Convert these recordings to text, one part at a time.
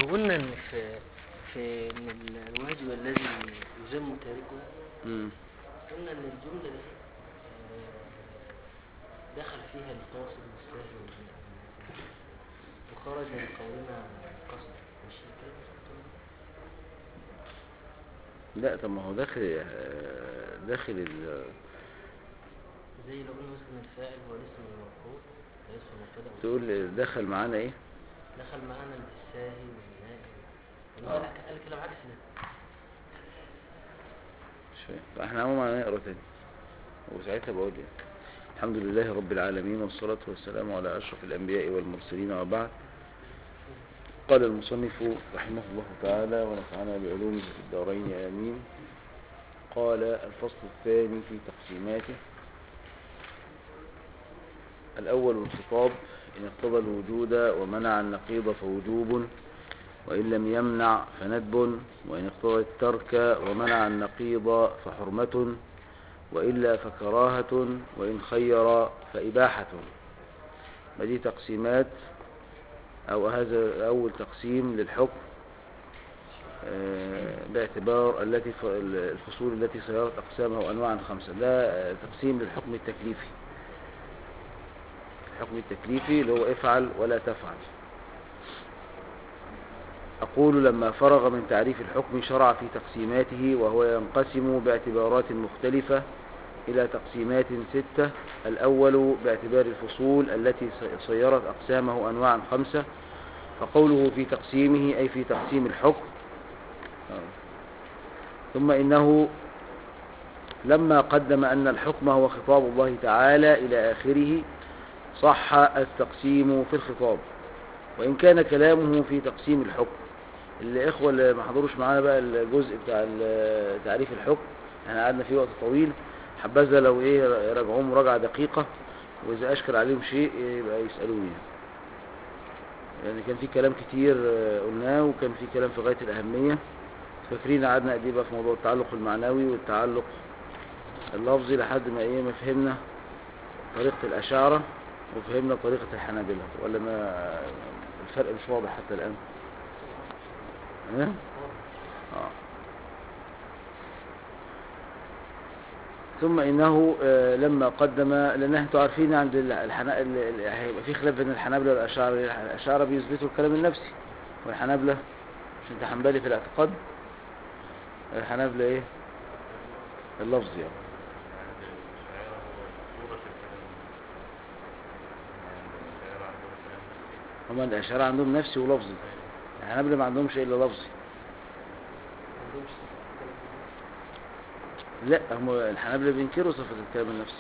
لو قلنا ان في في ان الواجب الذي يذم تاركه مم. قلنا ان الجمله دي آه، دخل فيها القاصد والسهل والجمع وخرج من قولنا قصد مش الكلام ده؟ لا طب ما هو داخل آه، داخل ال زي لو قلنا مثلا الفاعل هو الاسم المرفوع هيدخل مبتدا تقول دخل معانا ايه دخل معانا الساهي والنائم آه. قال قال كلام عكس ده مش فاهم احنا عموما هنقرا تاني وساعتها بقول ايه الحمد لله رب العالمين والصلاة والسلام على أشرف الأنبياء والمرسلين وبعد قال المصنف رحمه الله تعالى ونفعنا بعلومه في الدارين آمين قال الفصل الثاني في تقسيماته الأول الخطاب إن اقتضى الوجود ومنع النقيض فوجوب وإن لم يمنع فندب وإن اقتضى الترك ومنع النقيض فحرمة وإلا فكراهة وإن خير فإباحة ما دي تقسيمات أو هذا أول تقسيم للحكم آه، باعتبار التي ف- الفصول التي سيرت أقسامها وأنواعا خمسة ده آه، تقسيم للحكم التكليفي الحكم التكليفي اللي هو افعل ولا تفعل أقول لما فرغ من تعريف الحكم شرع في تقسيماته وهو ينقسم باعتبارات مختلفة إلى تقسيمات ستة الأول باعتبار الفصول التي صيرت أقسامه أنواعا خمسة فقوله في تقسيمه أي في تقسيم الحكم ثم إنه لما قدم أن الحكم هو خطاب الله تعالى إلى آخره صح التقسيم في الخطاب وإن كان كلامه في تقسيم الحكم الإخوة اللي ما حضروش معانا بقى الجزء بتاع ال- تعريف الحكم احنا قعدنا فيه وقت طويل حبذا لو ايه يراجعوه مراجعة دقيقة وإذا أشكل عليهم شيء يبقى يسألوني يعني كان في كلام كتير آه، قلناه وكان في كلام في غاية الأهمية فاكرين قعدنا قد ايه بقى في موضوع التعلق المعنوي والتعلق اللفظي لحد ما ايه ما فهمنا طريقة الأشاعرة وفهمنا طريقة الحنابلة ولا ما الفرق مش واضح حتى الآن ها؟ آه. ثم إنه آه، لما قدم لأن انتوا عارفين عند ال- الحنا... ال- ال- هيبقى في خلاف بين الحنابلة والأشاعرة الأشاعرة بيثبتوا الكلام النفسي والحنابلة مش انت حنبلي في الاعتقاد الحنابلة ايه اللفظ يعني هما الأشاعرة عندهم نفسي ولفظي الحنابلة ما عندهمش إلا لفظي ما عندهمش لا هم الحنابلة بينكروا صفة الكلام النفسي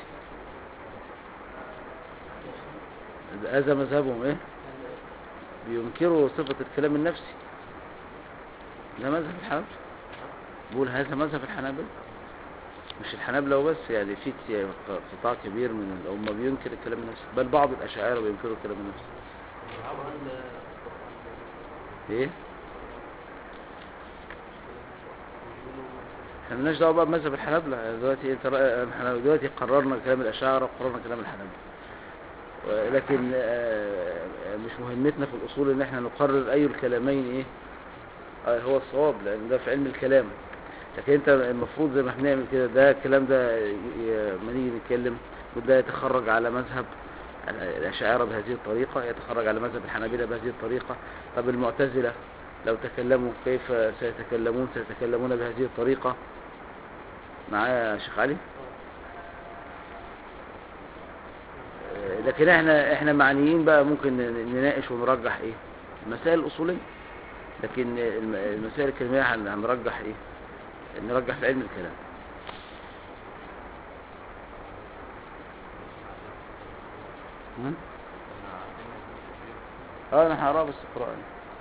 هذا مذهبهم ايه بينكروا صفة الكلام النفسي ده مذهب الحنابلة بقول هذا مذهب الحنابلة مش الحنابلة وبس يعني في كت- قطاع كبير من الأمة بينكر الكلام النفسي بل بعض الأشاعرة بينكروا الكلام النفسي ايه احنا مالناش دعوه بقى بمذهب الحنابلة دلوقتي انت رأي- احنا دلوقتي قررنا كلام الأشاعرة وقررنا كلام الحنابلة لكن آه، مش مهمتنا في الأصول ان احنا نقرر أي الكلامين ايه آه، هو الصواب لأن ده في علم الكلام لكن انت المفروض زي ما احنا بنعمل كده ده الكلام ده ي- ي- لما نيجي نتكلم وده يتخرج على مذهب الأشاعرة بهذه الطريقة يتخرج على مذهب الحنابلة بهذه الطريقة طب المعتزلة لو تكلموا كيف سيتكلمون سيتكلمون بهذه الطريقة معايا يا شيخ علي آه، لكن احنا احنا معنيين بقى ممكن ن- نناقش ونرجح ايه المسائل الأصولية لكن الم- المسائل الكلمية هن- هنرجح ايه نرجح في علم الكلام هم؟ اه انا هقراه بس قراءة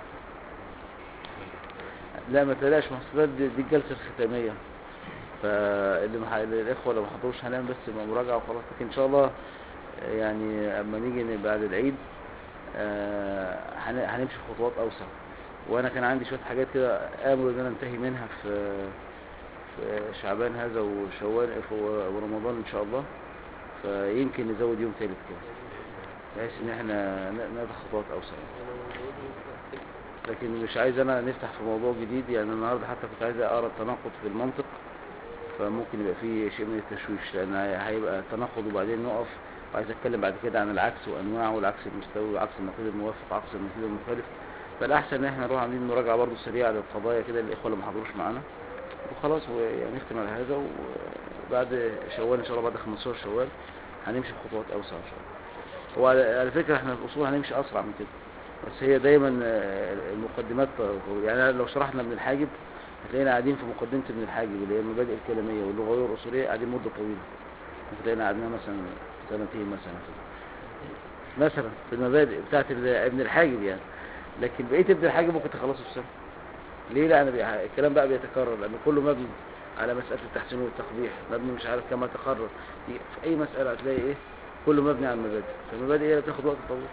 لا ما تقلقش ما أصل دي, دي الجلسة الختامية فاللي مح... الاخوة لو ما حضروش هنعمل بس مراجعة وخلاص لكن ان شاء الله آه، يعني اما نيجي ن- بعد العيد آه، هن- هنمشي في خطوات اوسع وانا كان عندي شوية حاجات كده امل ان انا انتهي منها في في شعبان هذا وشوال في- ورمضان ان شاء الله فيمكن نزود يوم ثالث كده بحيث ان احنا ن- ناخد خطوات اوسع لكن مش عايز انا نفتح في موضوع جديد يعني النهارده حتى كنت عايز اقرا التناقض في المنطق فممكن يبقى فيه شيء من التشويش لان هيبقى تناقض وبعدين نقف وعايز اتكلم بعد كده عن العكس وانواعه والعكس المستوي والعكس النقيض الموافق وعكس النقيض المخالف فالاحسن ان احنا نروح عاملين مراجعه برضو سريعه للقضايا كده للاخوه اللي ما حضروش معانا وخلاص ويعني نختم على هذا وبعد شوال ان شاء الله بعد 15 شوال هنمشي بخطوات اوسع ان شاء الله هو على على فكره احنا في الاصول هنمشي اسرع من كده بس هي دايما آه، المقدمات طويلة. يعني لو شرحنا ابن الحاجب هتلاقينا قاعدين في مقدمه ابن الحاجب اللي هي المبادئ الكلاميه واللغويه والاصوليه قاعدين مده طويله هتلاقينا قعدنا مثلا سنتين مثلا كده. مثلا في المبادئ بتاعت ال- ابن الحاجب يعني لكن بقيه ابن الحاجب ممكن تخلصه في سنه ليه لان بي- الكلام بقى بيتكرر لان كله مبني على مساله التحسين والتقبيح مبني مش عارف كما تقرر في اي مساله هتلاقي ايه كله مبني على المبادئ فالمبادئ هي اللي بتاخد وقت طويل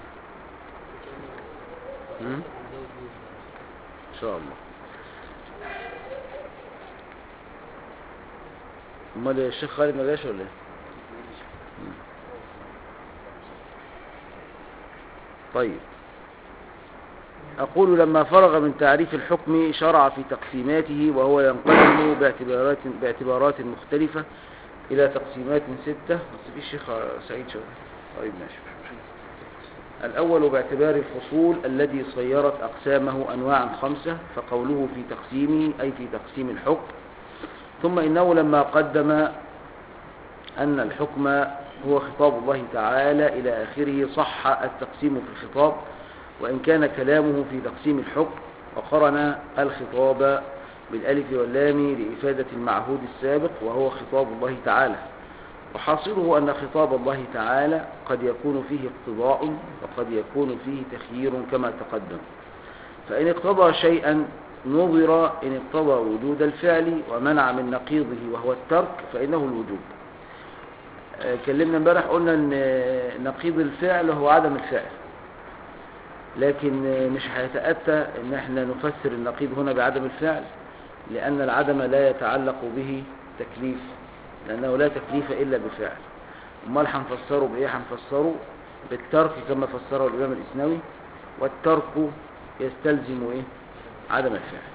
مم؟ نزود جزء. ان شاء الله امال الشيخ خالد ما جاش ولا ايه مم. طيب أقول لما فرغ من تعريف الحكم شرع في تقسيماته وهو ينقسم باعتبارات, باعتبارات مختلفة إلى تقسيمات ستة بس في الشيخ سعيد شوقي طيب ماشي مش مشكلة. الأول باعتبار الفصول الذي صيرت أقسامه أنواعا خمسة فقوله في تقسيمه أي في تقسيم الحكم ثم إنه لما قدم أن الحكم هو خطاب الله تعالى إلى آخره صح التقسيم في الخطاب وإن كان كلامه في تقسيم الحكم وقرن الخطاب بالألف واللام لإفادة المعهود السابق وهو خطاب الله تعالى وحاصله أن خطاب الله تعالى قد يكون فيه اقتضاء وقد يكون فيه تخيير كما تقدم فإن اقتضى شيئا نظر إن اقتضى وجود الفعل ومنع من نقيضه وهو الترك فإنه الوجوب آه، كلمنا امبارح قلنا ان آه، نقيض الفعل هو عدم الفعل لكن آه، مش هيتأتى ان احنا نفسر النقيض هنا بعدم الفعل لأن العدم لا يتعلق به تكليف لأنه لا تكليف إلا بفعل امال هنفسره بإيه هنفسره بالترك كما فسره الإمام الإسنوي والترك يستلزم إيه عدم الفعل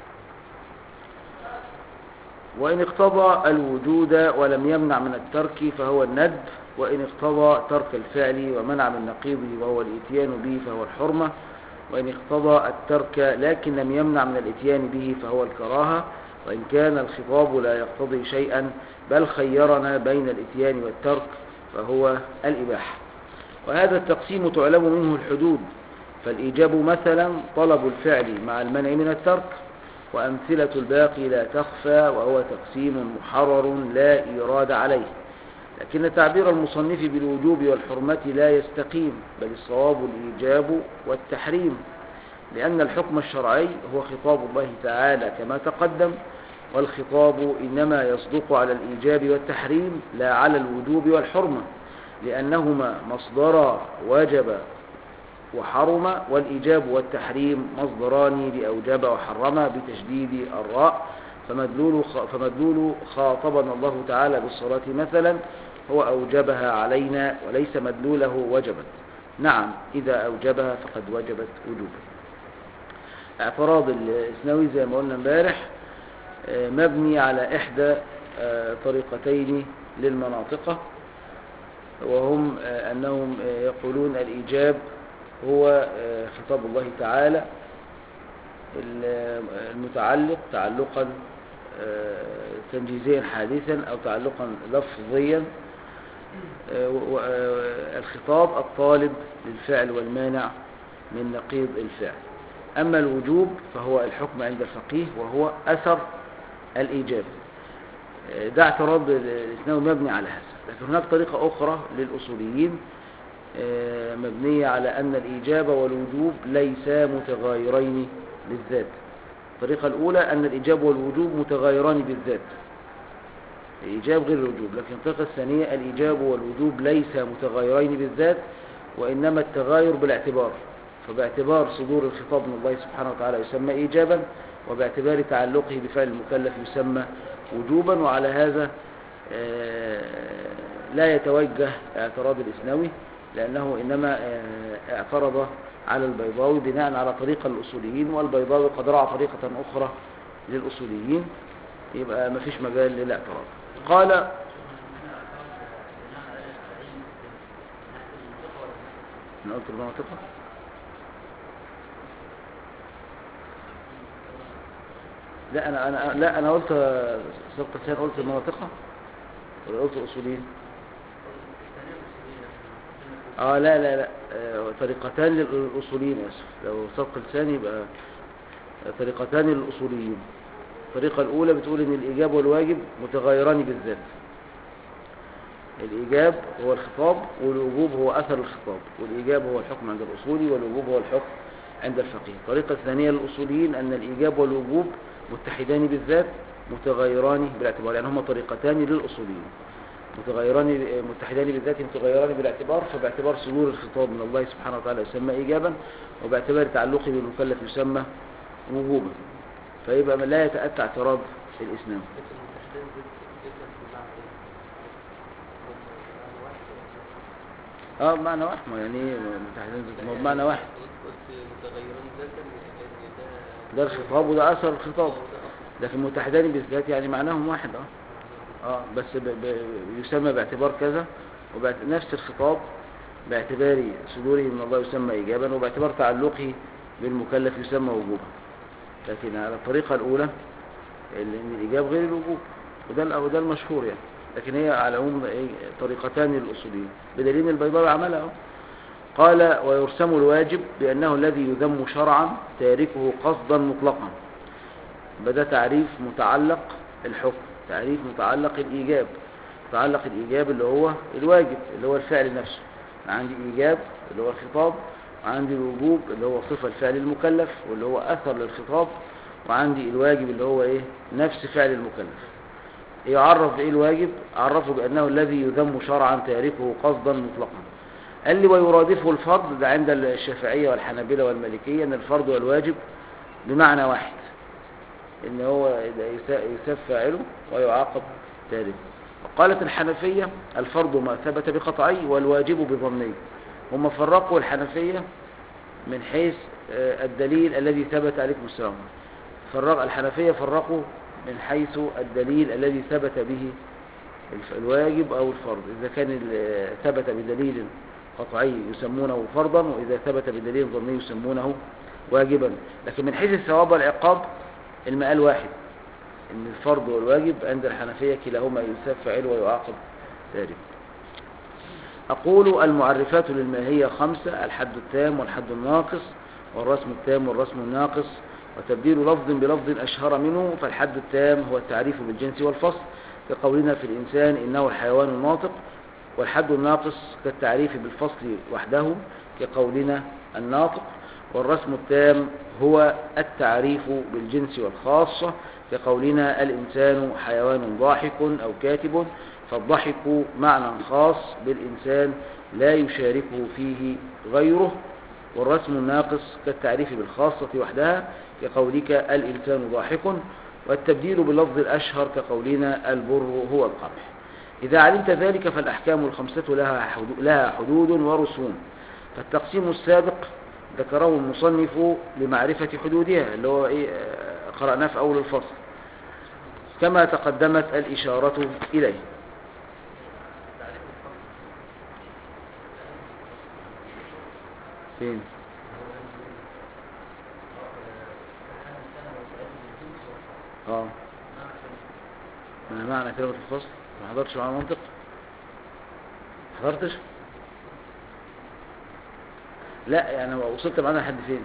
وإن اقتضى الوجود ولم يمنع من الترك فهو الندب وإن اقتضى ترك الفعل ومنع من نقيضه وهو الإتيان به فهو الحرمة وإن اقتضى الترك لكن لم يمنع من الإتيان به فهو الكراهة وإن كان الخطاب لا يقتضي شيئا بل خيرنا بين الإتيان والترك فهو الإباحة وهذا التقسيم تعلم منه الحدود فالإيجاب مثلا طلب الفعل مع المنع من الترك وأمثلة الباقي لا تخفى وهو تقسيم محرر لا إيراد عليه لكن تعبير المصنف بالوجوب والحرمة لا يستقيم بل الصواب الإيجاب والتحريم لأن الحكم الشرعي هو خطاب الله تعالى كما تقدم والخطاب إنما يصدق على الإيجاب والتحريم لا على الوجوب والحرمة لأنهما مصدر وجب وحرم والإيجاب والتحريم مصدران لأوجب وحرم بتشديد الراء فمدلول, فمدلول خاطبنا الله تعالى بالصلاة مثلا هو أوجبها علينا وليس مدلوله وجبت نعم إذا أوجبها فقد وجبت وجوبا اعتراض الإسنوي زي ما قلنا امبارح مبني على إحدى طريقتين للمناطقة وهم أنهم يقولون الإيجاب هو خطاب الله تعالى المتعلق تعلقا تنجيزيا حادثا أو تعلقا لفظيا الخطاب الطالب للفعل والمانع من نقيض الفعل أما الوجوب فهو الحكم عند الفقيه وهو أثر الإيجاب ده اعتراض الإسناوي مبني على هذا لكن هناك طريقة أخرى للأصوليين مبنية على أن الإيجاب والوجوب ليسا متغايرين للذات الطريقة الأولى أن الإيجاب والوجوب متغايران بالذات الإيجاب غير الوجوب لكن الطريقة الثانية الإيجاب والوجوب ليسا متغايرين بالذات وإنما التغاير بالاعتبار فباعتبار صدور الخطاب من الله سبحانه وتعالى يسمى إيجابا وباعتبار تعلقه بفعل المكلف يسمى وجوبا وعلى هذا لا يتوجه اعتراض الإسنوي لأنه إنما اعترض على البيضاوي بناء على طريقة الأصوليين والبيضاوي قد رأى طريقة أخرى للأصوليين يبقى ما فيش مجال للاعتراض قال أنا قلت المناطقة لا أنا أنا لا أنا قلت سبق لسان قلت المناطقة ولا قلت الأصوليين اه لا لا لا آه، طريقتان للأصوليين آسف لو سبق لساني يبقى طريقتان للأصوليين الطريقة الأولى بتقول إن الإيجاب والواجب متغيران بالذات الإيجاب هو الخطاب والوجوب هو أثر الخطاب والإيجاب هو الحكم عند الأصولي والوجوب هو الحكم عند الفقيه الطريقة الثانية للأصوليين أن الإيجاب والوجوب متحدان بالذات متغيران بالاعتبار يعني هما طريقتان للأصوليين متغيران متحدان بالذات متغيران بالاعتبار فباعتبار صدور الخطاب من الله سبحانه وتعالى يسمى إيجابا وباعتبار تعلقه بالمكلف يسمى وجوبا فيبقى لا يتأتى اعتراض في الإسلام لكن المتحدين ذكر ذكر بمعنى ايه؟ اه بمعنى واحد ما يعني ايه متحدين ذات- ما هو بمعنى واحد قلت متغيرين ذاتا لان ده ده الخطاب وده اثر الخطاب وده أصل. لكن متحدان بالذات يعني معناهم واحد اه اه بس ب... ب... يسمى باعتبار كذا وبعت... نفس الخطاب باعتبار صدوره من الله يسمى ايجابا وباعتبار تعلقه بالمكلف يسمى وجوبا لكن على الطريقه الاولى ال- ان الايجاب غير الوجوب وده ال- وده المشهور يعني لكن هي على العموم إيه، طريقتان للاصوليين بدليل إن البيضاوي عملها أهو. قال ويرسم الواجب بأنه الذي يذم شرعا تاركه قصدا مطلقا بدا تعريف متعلق الحكم تعريف متعلق الإيجاب متعلق الإيجاب اللي هو الواجب اللي هو الفعل نفسه أنا عندي إيجاب اللي هو الخطاب وعندي الوجوب اللي هو صفة الفعل المكلف واللي هو أثر للخطاب وعندي الواجب اللي هو إيه نفس فعل المكلف يعرف بإيه الواجب عرفه بأنه الذي يذم شرعا تاركه قصدا مطلقا قال لي ويرادفه الفرض ده عند الشافعية والحنابلة والمالكية أن الفرض والواجب بمعنى واحد ان هو يساب فاعله ويعاقب تاركه قالت الحنفية الفرض ما ثبت بقطعي والواجب بظني هم فرقوا الحنفية من حيث آه، الدليل الذي ثبت عليكم السلام فرق الحنفية فرقوا من حيث الدليل الذي ثبت به الف- الواجب أو الفرض إذا كان ال- ثبت بدليل قطعي يسمونه فرضا وإذا ثبت بدليل ظني يسمونه واجبا لكن من حيث الثواب والعقاب المقال واحد ان الفرض والواجب عند الحنفية كلاهما يساب فاعله ويعاقب تاركه أقول المعرفات للماهية خمسة الحد التام والحد الناقص والرسم التام والرسم الناقص وتبديل لفظ بلفظ أشهر منه فالحد التام هو التعريف بالجنس والفصل كقولنا في الإنسان إنه الحيوان الناطق والحد الناقص كالتعريف بالفصل وحده كقولنا الناطق والرسم التام هو التعريف بالجنس والخاصة كقولنا الإنسان حيوان ضاحك أو كاتب فالضحك معنى خاص بالإنسان لا يشاركه فيه غيره والرسم الناقص كالتعريف بالخاصة وحدها كقولك الإنسان ضاحك والتبديل باللفظ الأشهر كقولنا البر هو القمح إذا علمت ذلك فالأحكام الخمسة لها حدود, لها حدود ورسوم فالتقسيم السابق ذكره المصنف لمعرفة حدودها اللي هو إيه آه، قرأناه في أول الفصل كما تقدمت الإشارة إليه فين اه ما معنى كلمة الفصل ما حضرتش معاه منطق حضرتش لا يعني وصلت معانا لحد فين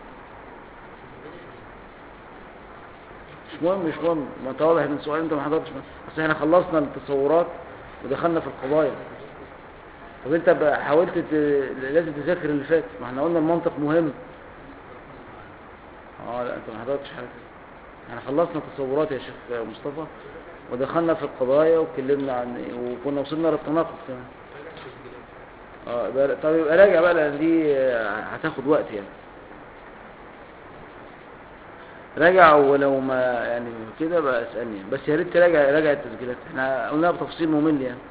مش مهم مش مهم ما انت واضح من سؤال انت ما حضرتش بس احنا خلصنا التصورات ودخلنا في القضايا طب انت بقى حاولت ت... لازم تذاكر اللي فات ما احنا قلنا المنطق مهم اه لا انت ما حضرتش حاجه احنا خلصنا تصورات يا شيخ مصطفى ودخلنا في القضايا واتكلمنا عن وكنا وصلنا للتناقض كمان اه يبقى- طب يبقى راجع بقى لان دي آه، هتاخد وقت يعني راجع ولو ما يعني كده بقى اسالني بس يا ريت تراجع راجع التسجيلات احنا قلناها بتفصيل ممل يعني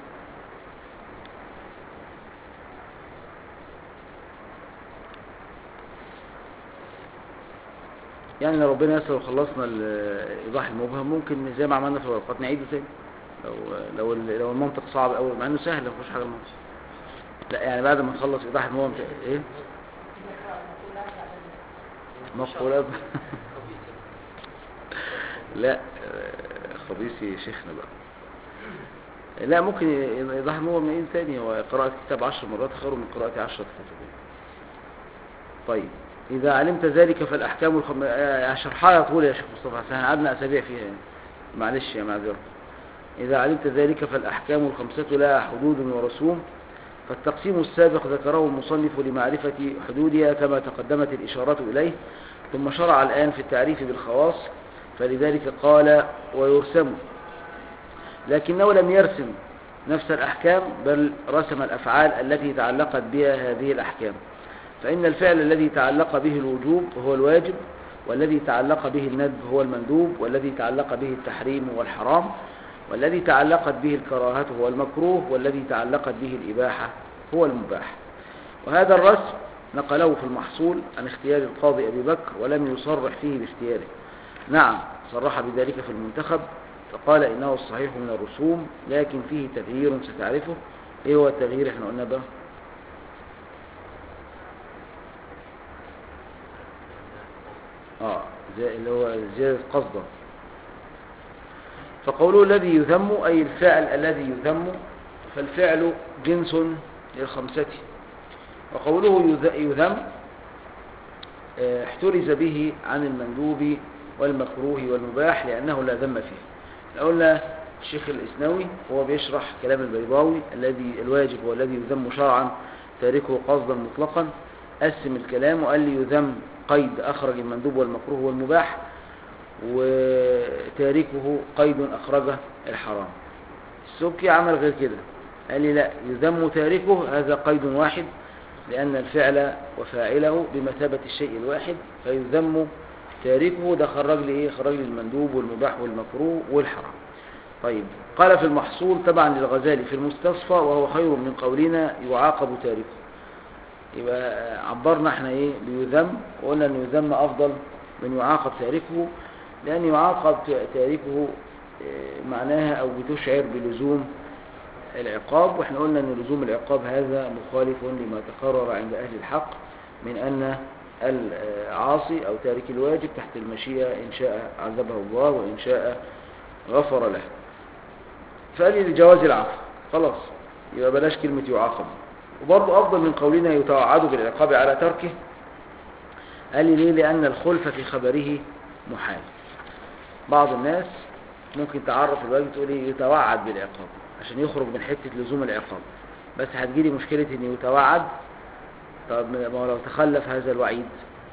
يعني لو ربنا يسر وخلصنا ال- ايضاح المبهم ممكن زي ما عملنا في الورقات نعيده تاني لو لو ال- لو المنطق صعب قوي مع انه سهل ما فيهوش حاجه المنطق لا يعني بعد ما نخلص ايضاح المبهم ت- ايه مقولات لا آه، خبيث يا شيخنا بقى لا ممكن ايضاح المبهم نعيد تاني هو قراءة كتاب عشر مرات خير من قراءة عشرة كتب طيب إذا علمت ذلك فالأحكام الخم... آه، شرحها طول يا شيخ مصطفى حسن قعدنا أسابيع فيها يعني. معلش يا معذرة إذا علمت ذلك فالأحكام الخمسة لها حدود ورسوم فالتقسيم السابق ذكره المصنف لمعرفة حدودها كما تقدمت الإشارات إليه ثم شرع الآن في التعريف بالخواص فلذلك قال ويرسم لكنه لم يرسم نفس الأحكام بل رسم الأفعال التي تعلقت بها هذه الأحكام فإن الفعل الذي تعلق به الوجوب هو الواجب والذي تعلق به الندب هو المندوب والذي تعلق به التحريم هو الحرام والذي تعلقت به الكراهة هو المكروه والذي تعلقت به الإباحة هو المباح وهذا الرسم نقله في المحصول عن اختيار القاضي أبي بكر ولم يصرح فيه باختياره نعم صرح بذلك في المنتخب فقال إنه الصحيح من الرسوم لكن فيه تغيير ستعرفه إيه هو التغيير احنا قلنا بقى اه زي اللي هو زيادة قصدا فقوله الذي يذم أي الفعل الذي يذم فالفعل جنس للخمسة وقوله يذ- يذم آه، احترز به عن المندوب والمكروه والمباح لأنه لا ذم فيه لو قلنا الشيخ الإسنوي هو بيشرح كلام البيضاوي الذي الواجب هو الذي يذم شرعا تاركه قصدا مطلقا قسم الكلام وقال لي يذم قيد أخرج المندوب والمكروه والمباح وتاركه قيد أخرجه الحرام السبكي عمل غير كده قال لي لا يذم تاركه هذا قيد واحد لأن الفعل وفاعله بمثابة الشيء الواحد فيذم تاركه ده خرج لي ايه خرج لي المندوب والمباح والمكروه والحرام طيب قال في المحصول تبعا للغزالي في المستصفى وهو خير من قولنا يعاقب تاركه يبقى عبرنا احنا ايه بيذم وقلنا ان يذم افضل من يعاقب تاركه لان يعاقب تاركه اه، معناها او بتشعر بلزوم العقاب واحنا قلنا ان لزوم العقاب هذا مخالف لما تقرر عند اهل الحق من ان العاصي او تارك الواجب تحت المشيئة ان شاء عذبه الله وان شاء غفر له فقال لي لجواز العفو خلاص يبقى بلاش كلمة يعاقب وبرضه أفضل من قولنا يتوعد بالعقاب على تركه قال لي ليه لأن الخلف في خبره محال بعض الناس ممكن تعرف الواجب تقول لي يتوعد بالعقاب عشان يخرج من حتة لزوم العقاب بس هتجيلي مشكلة ان يتوعد طب ما هو لو تخلف هذا الوعيد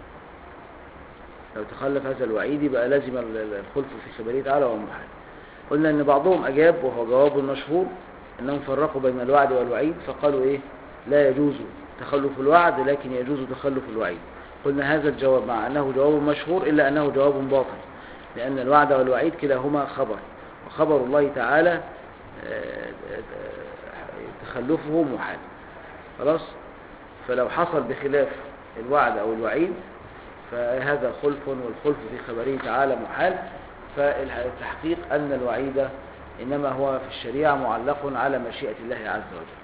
لو تخلف هذا الوعيد يبقى لازم ال- ال- الخلف في خبره تعالى ومحال قلنا ان بعضهم اجاب وهو جواب مشهور انهم فرقوا بين الوعد والوعيد فقالوا ايه لا يجوز تخلف الوعد لكن يجوز تخلف الوعيد قلنا هذا الجواب مع انه جواب مشهور الا انه جواب باطل لان الوعد والوعيد كلاهما خبر وخبر الله تعالى آه، آه، تخلفه محال خلاص فلو حصل بخلاف الوعد او الوعيد فهذا خلف والخلف في خبره تعالى محال فالتحقيق أن الوعيد إنما هو في الشريعة معلق على مشيئة الله عز وجل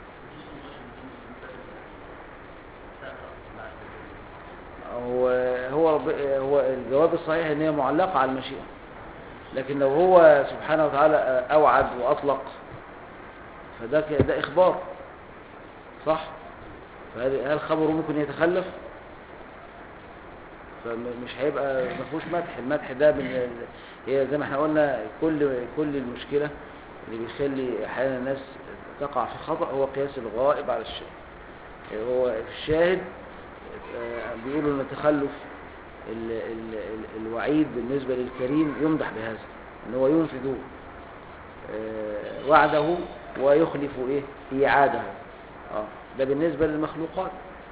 هو هو رب هو الجواب الصحيح ان هي معلقة على المشيئة لكن لو هو سبحانه وتعالى أوعد وأطلق فده ك- ده إخبار صح فهل هل خبره ممكن يتخلف فمش هيبقى ما فيهوش مدح المدح ده من هي زي ما احنا قلنا كل كل المشكله اللي بيخلي احيانا الناس تقع في خطا هو قياس الغائب على الشاهد هو في الشاهد آه، بيقولوا ان تخلف ال ال ال الوعيد بالنسبه للكريم يمدح بهذا ان هو ينفذ آه، وعده ويخلف ايه ايعاده اه ده بالنسبه للمخلوقات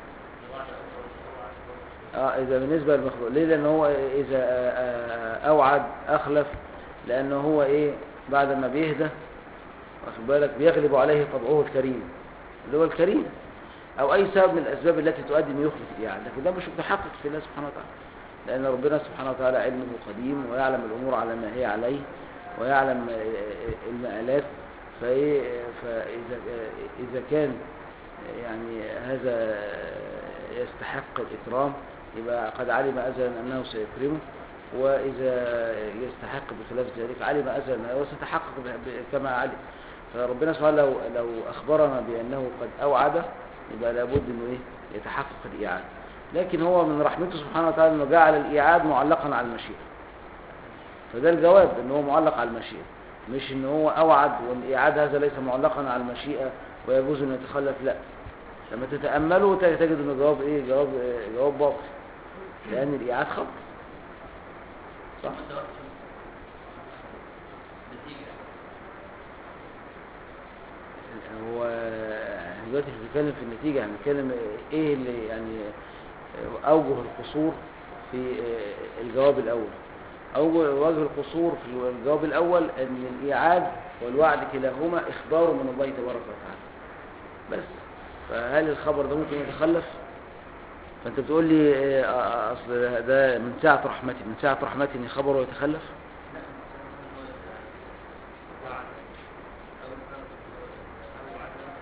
اه اذا بالنسبه للمخلوق ليه لان هو اذا آه، آه، اوعد اخلف لانه هو ايه بعد ما بيهدى واخد بالك بيغلب عليه طبعه الكريم اللي هو الكريم او اي سبب من الاسباب التي تؤدي انه يخلف الايعاد لكن ده مش متحقق في الله سبحانه وتعالى لأن ربنا سبحانه وتعالى علمه قديم ويعلم الأمور على ما هي عليه ويعلم المآلات فإيه فإذا إذا كان يعني هذا يستحق الإكرام يبقى قد علم أزلا أنه سيكرمه وإذا يستحق بخلاف ذلك علم أزلا أنه وستحقق ب- ب- كما علم فربنا سبحانه لو لو أخبرنا بأنه قد أوعد يبقى لابد أنه إيه يتحقق الإيعاد لكن هو من رحمته سبحانه وتعالى أنه جعل الإيعاد معلقا على المشيئة فده الجواب ان هو معلق على المشيئة مش ان هو اوعد والايعاد هذا ليس معلقا على المشيئة ويجوز ان يتخلف لا لما تتأمله تجد ان الجواب ايه جواب إيه؟ جواب باطل لان الايعاد خطأ صح نتيجة هو احنا دلوقتي مش بنتكلم في النتيجة هنتكلم ايه اللي يعني اوجه القصور في الجواب الاول اوجه وجه القصور في الجواب الاول ان الايعاد والوعد كلاهما اخبار من الله تبارك وتعالى بس فهل الخبر ده ممكن يتخلف فانت بتقول لي اه، اه، اصل ده من ساعة رحمتي من ساعة رحمتي ان خبره يتخلف لا وعد أو أو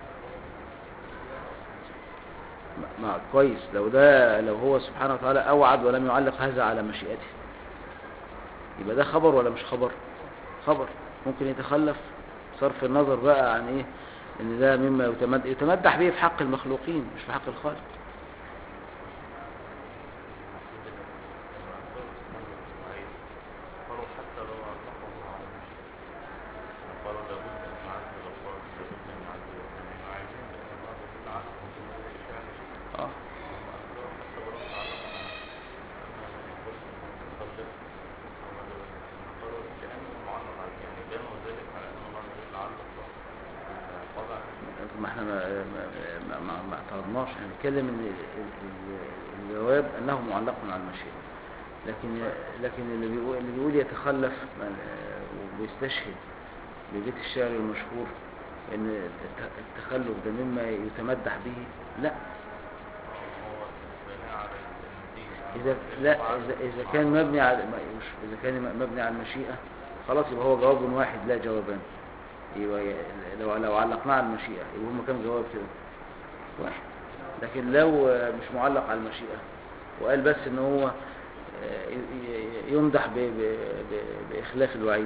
عدم ما كويس لو ده لو هو سبحانه وتعالى اوعد ولم يعلق هذا على مشيئته يبقى ده خبر ولا مش خبر خبر ممكن يتخلف صرف النظر بقى عن ايه ان ده مما يتمد يتمدح به في حق المخلوقين مش في حق الخالق قالوا حتى لو أطلقوا على المشي قالوا لابد من عدل الألفاظ لابد من عدل الأسماء عايزين الله جل وعلا هم الشعر اه هم أنكروا حتى ولو تعلق أما يقول مخلف قالوا لأنه معلق على يعني بينوا ذلك على أن الله جل وعلا وضع ما احنا ما ما ما, ما, ما اعترضناش احنا بنتكلم ان ال- ال- الجواب انه معلق على المشيئة لكن لكن اللي بيقول اللي بيقول يتخلف ما- وبيستشهد ببيت الشعر المشهور ان الت- التخلف ده مما يتمدح به لا هو البناء على النتيجة إذا لا إذا, إذا كان مبني على ما- مش إذا كان مبني على المشيئة خلاص يبقى هو جواب واحد لا جوابان يبقى ي- لو لو علقناه على المشيئة يبقى هم كام جواب كده واحد لكن لو آه، مش معلق على المشيئة وقال بس ان هو آه، ي- ي- يمدح ب- ب- ب- بإخلاف الوعيد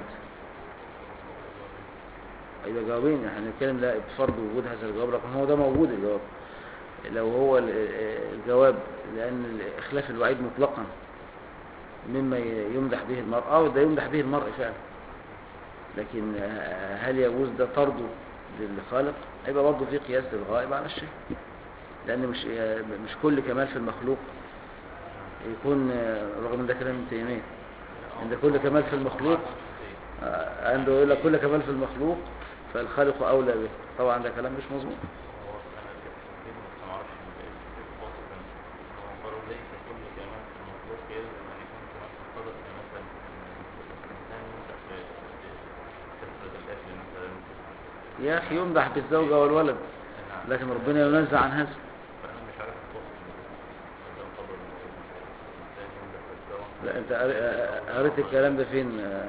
يبقى جوابين احنا هنتكلم لا بفرض وجود هذا الجواب لكن هو ده موجود الجواب لو هو ال- آه، الجواب لأن إخلاف الوعيد مطلقا مما ي- يمدح به المرء اه ده يمدح به المرء فعلا لكن آه، هل يجوز ده طرده للخالق هيبقى برضه في قياس للغائب على الشيء لأن مش آه، مش كل كمال في المخلوق يكون آه، رغم ان ده كلام ابن تيمية عند كل كمال في المخلوق آه، عنده يقول لك كل كمال في المخلوق فالخالق أولى به طبعا ده كلام مش مظبوط هو أنا كتير ما معرفش الفاصل هو قالوا ليس كل كمال في المخلوق يلزم أن يكون كمال في الخلق كمثل الإنسان يمسح بكثرة الأكل مثلا يا أخي يمدح بالزوجة والولد نعم لكن ربنا ينزع عن هذا فأنا مش عارف الفاصل ده الخبر الإنسان يمسح بالزوجة لا انت قري- آه، قريت الكلام ده فين اه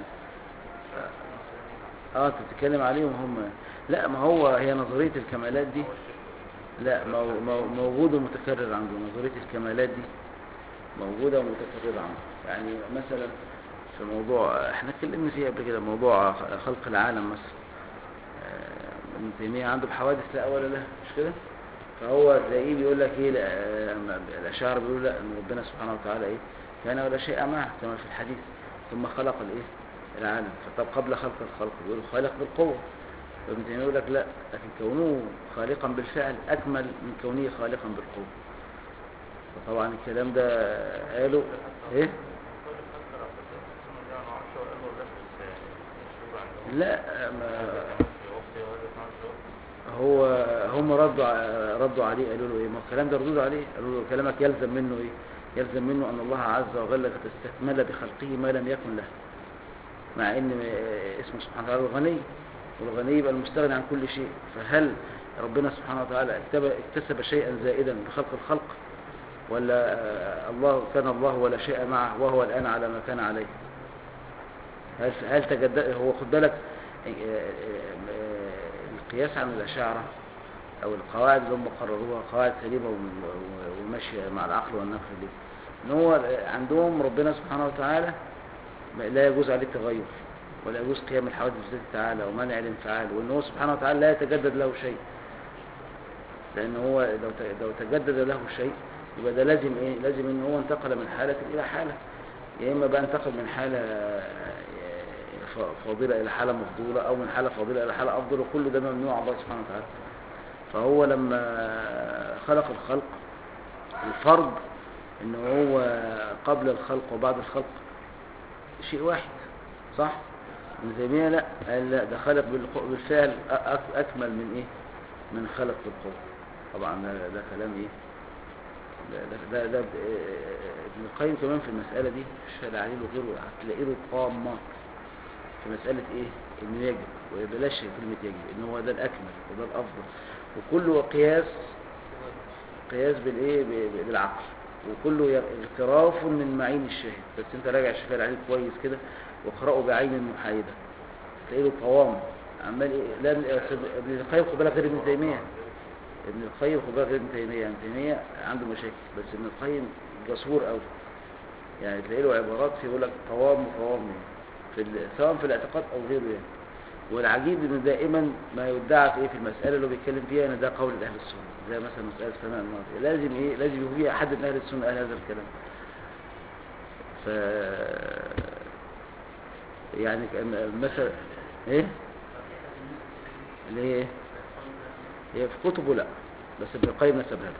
آه، انت بتتكلم عليهم هم لا ما هو هي نظرية الكمالات دي لا مو- مو- موجود ومتكرر عنده نظرية الكمالات دي موجودة ومتكررة عنده يعني مثلا في موضوع احنا اتكلمنا فيه قبل كده موضوع خلق العالم مثلا آه، ابن تيمية عنده بحوادث لا أول له مش كده فهو تلاقيه بيقول لك ايه لا، آه، أما الأشاعرة بيقولوا لا ان ربنا سبحانه وتعالى ايه كان ولا شيء معه كما في الحديث ثم خلق الايه العالم فطب قبل خلق الخلق بيقول خالق بالقوة فابن تيمية يقول لك لا لكن كونه خالقا بالفعل أكمل من كونه خالقا بالقوة فطبعا الكلام ده قالوا ايه لا ما هو هم ردوا ع- ردوا عليه قالوا له ايه ما هو الكلام ده ردود عليه قالوا له كلامك يلزم منه ايه يلزم منه ان الله عز وجل قد استكمل بخلقه ما لم يكن له مع ان آه، اسمه سبحانه وتعالى الغني والغني يبقى المستغني عن كل شيء فهل ربنا سبحانه وتعالى اكتب- اكتسب شيئا زائدا بخلق الخلق ولا آه، الله كان الله ولا شيء معه وهو الآن على ما كان عليه هل هل تجدد هو خد بالك آه، آه، آه، القياس عن الأشاعرة أو القواعد اللي هم قرروها قواعد سليمة وم- و- وماشية مع العقل والنقل دي إن هو عندهم ربنا سبحانه وتعالى ما- لا يجوز عليه التغير ولا يجوز قيام الحوادث بذات تعالى ومنع الانفعال وان هو سبحانه وتعالى لا يتجدد له شيء لان هو لو ت- لو تجدد له شيء يبقى ده لازم ايه لازم ان هو انتقل من حالة الى حالة يا اما بقى انتقل من حالة آه، ف- فاضلة الى حالة مفضولة او من حالة فاضلة الى حالة افضل وكل ده ممنوع على الله سبحانه وتعالى فهو لما خلق الخلق الفرض ان هو قبل الخلق وبعد الخلق شيء واحد صح ابن تيمية لا قال لا ده خلق بالق- بالفعل أ- أك- أكمل من إيه من خلق بالقوة طبعا ده, ده كلام إيه ده, ده, ده, ده آه، ابن القيم كمان في المسألة دي في العليل وغيره هتلاقي له طامات في مسألة إيه إنه يجب وبلاش كلمة يجب إن هو ده الأكمل وده الأفضل وكله قياس قياس بالإيه ب- ب- بالعقل وكله ي- اغتراف من معين الشاهد بس انت راجع الشفاء العليل كويس كده واقرأه بعين محايدة تلاقي له قوام عمال ايه لا ابن القيم خد بالك غير ابن تيمية ابن القيم خد بالك غير ابن تيمية ابن تيمية عنده مشاكل بس ابن القيم جسور قوي يعني تلاقي له عبارات يقول لك قوام وقوام يعني في ال- سواء في الاعتقاد او غيره يعني والعجيب انه دائما ما يدعى في ايه في المسألة اللي هو بيتكلم فيها ان ده قول اهل السنة زي مثلا مسألة سماء الماضي لازم ايه لازم يكون فيها حد من اهل السنة قال هذا الكلام ف يعني كان مثلا ايه اللي هي ايه هي في كتبه لا بس ابن القيم نسبها له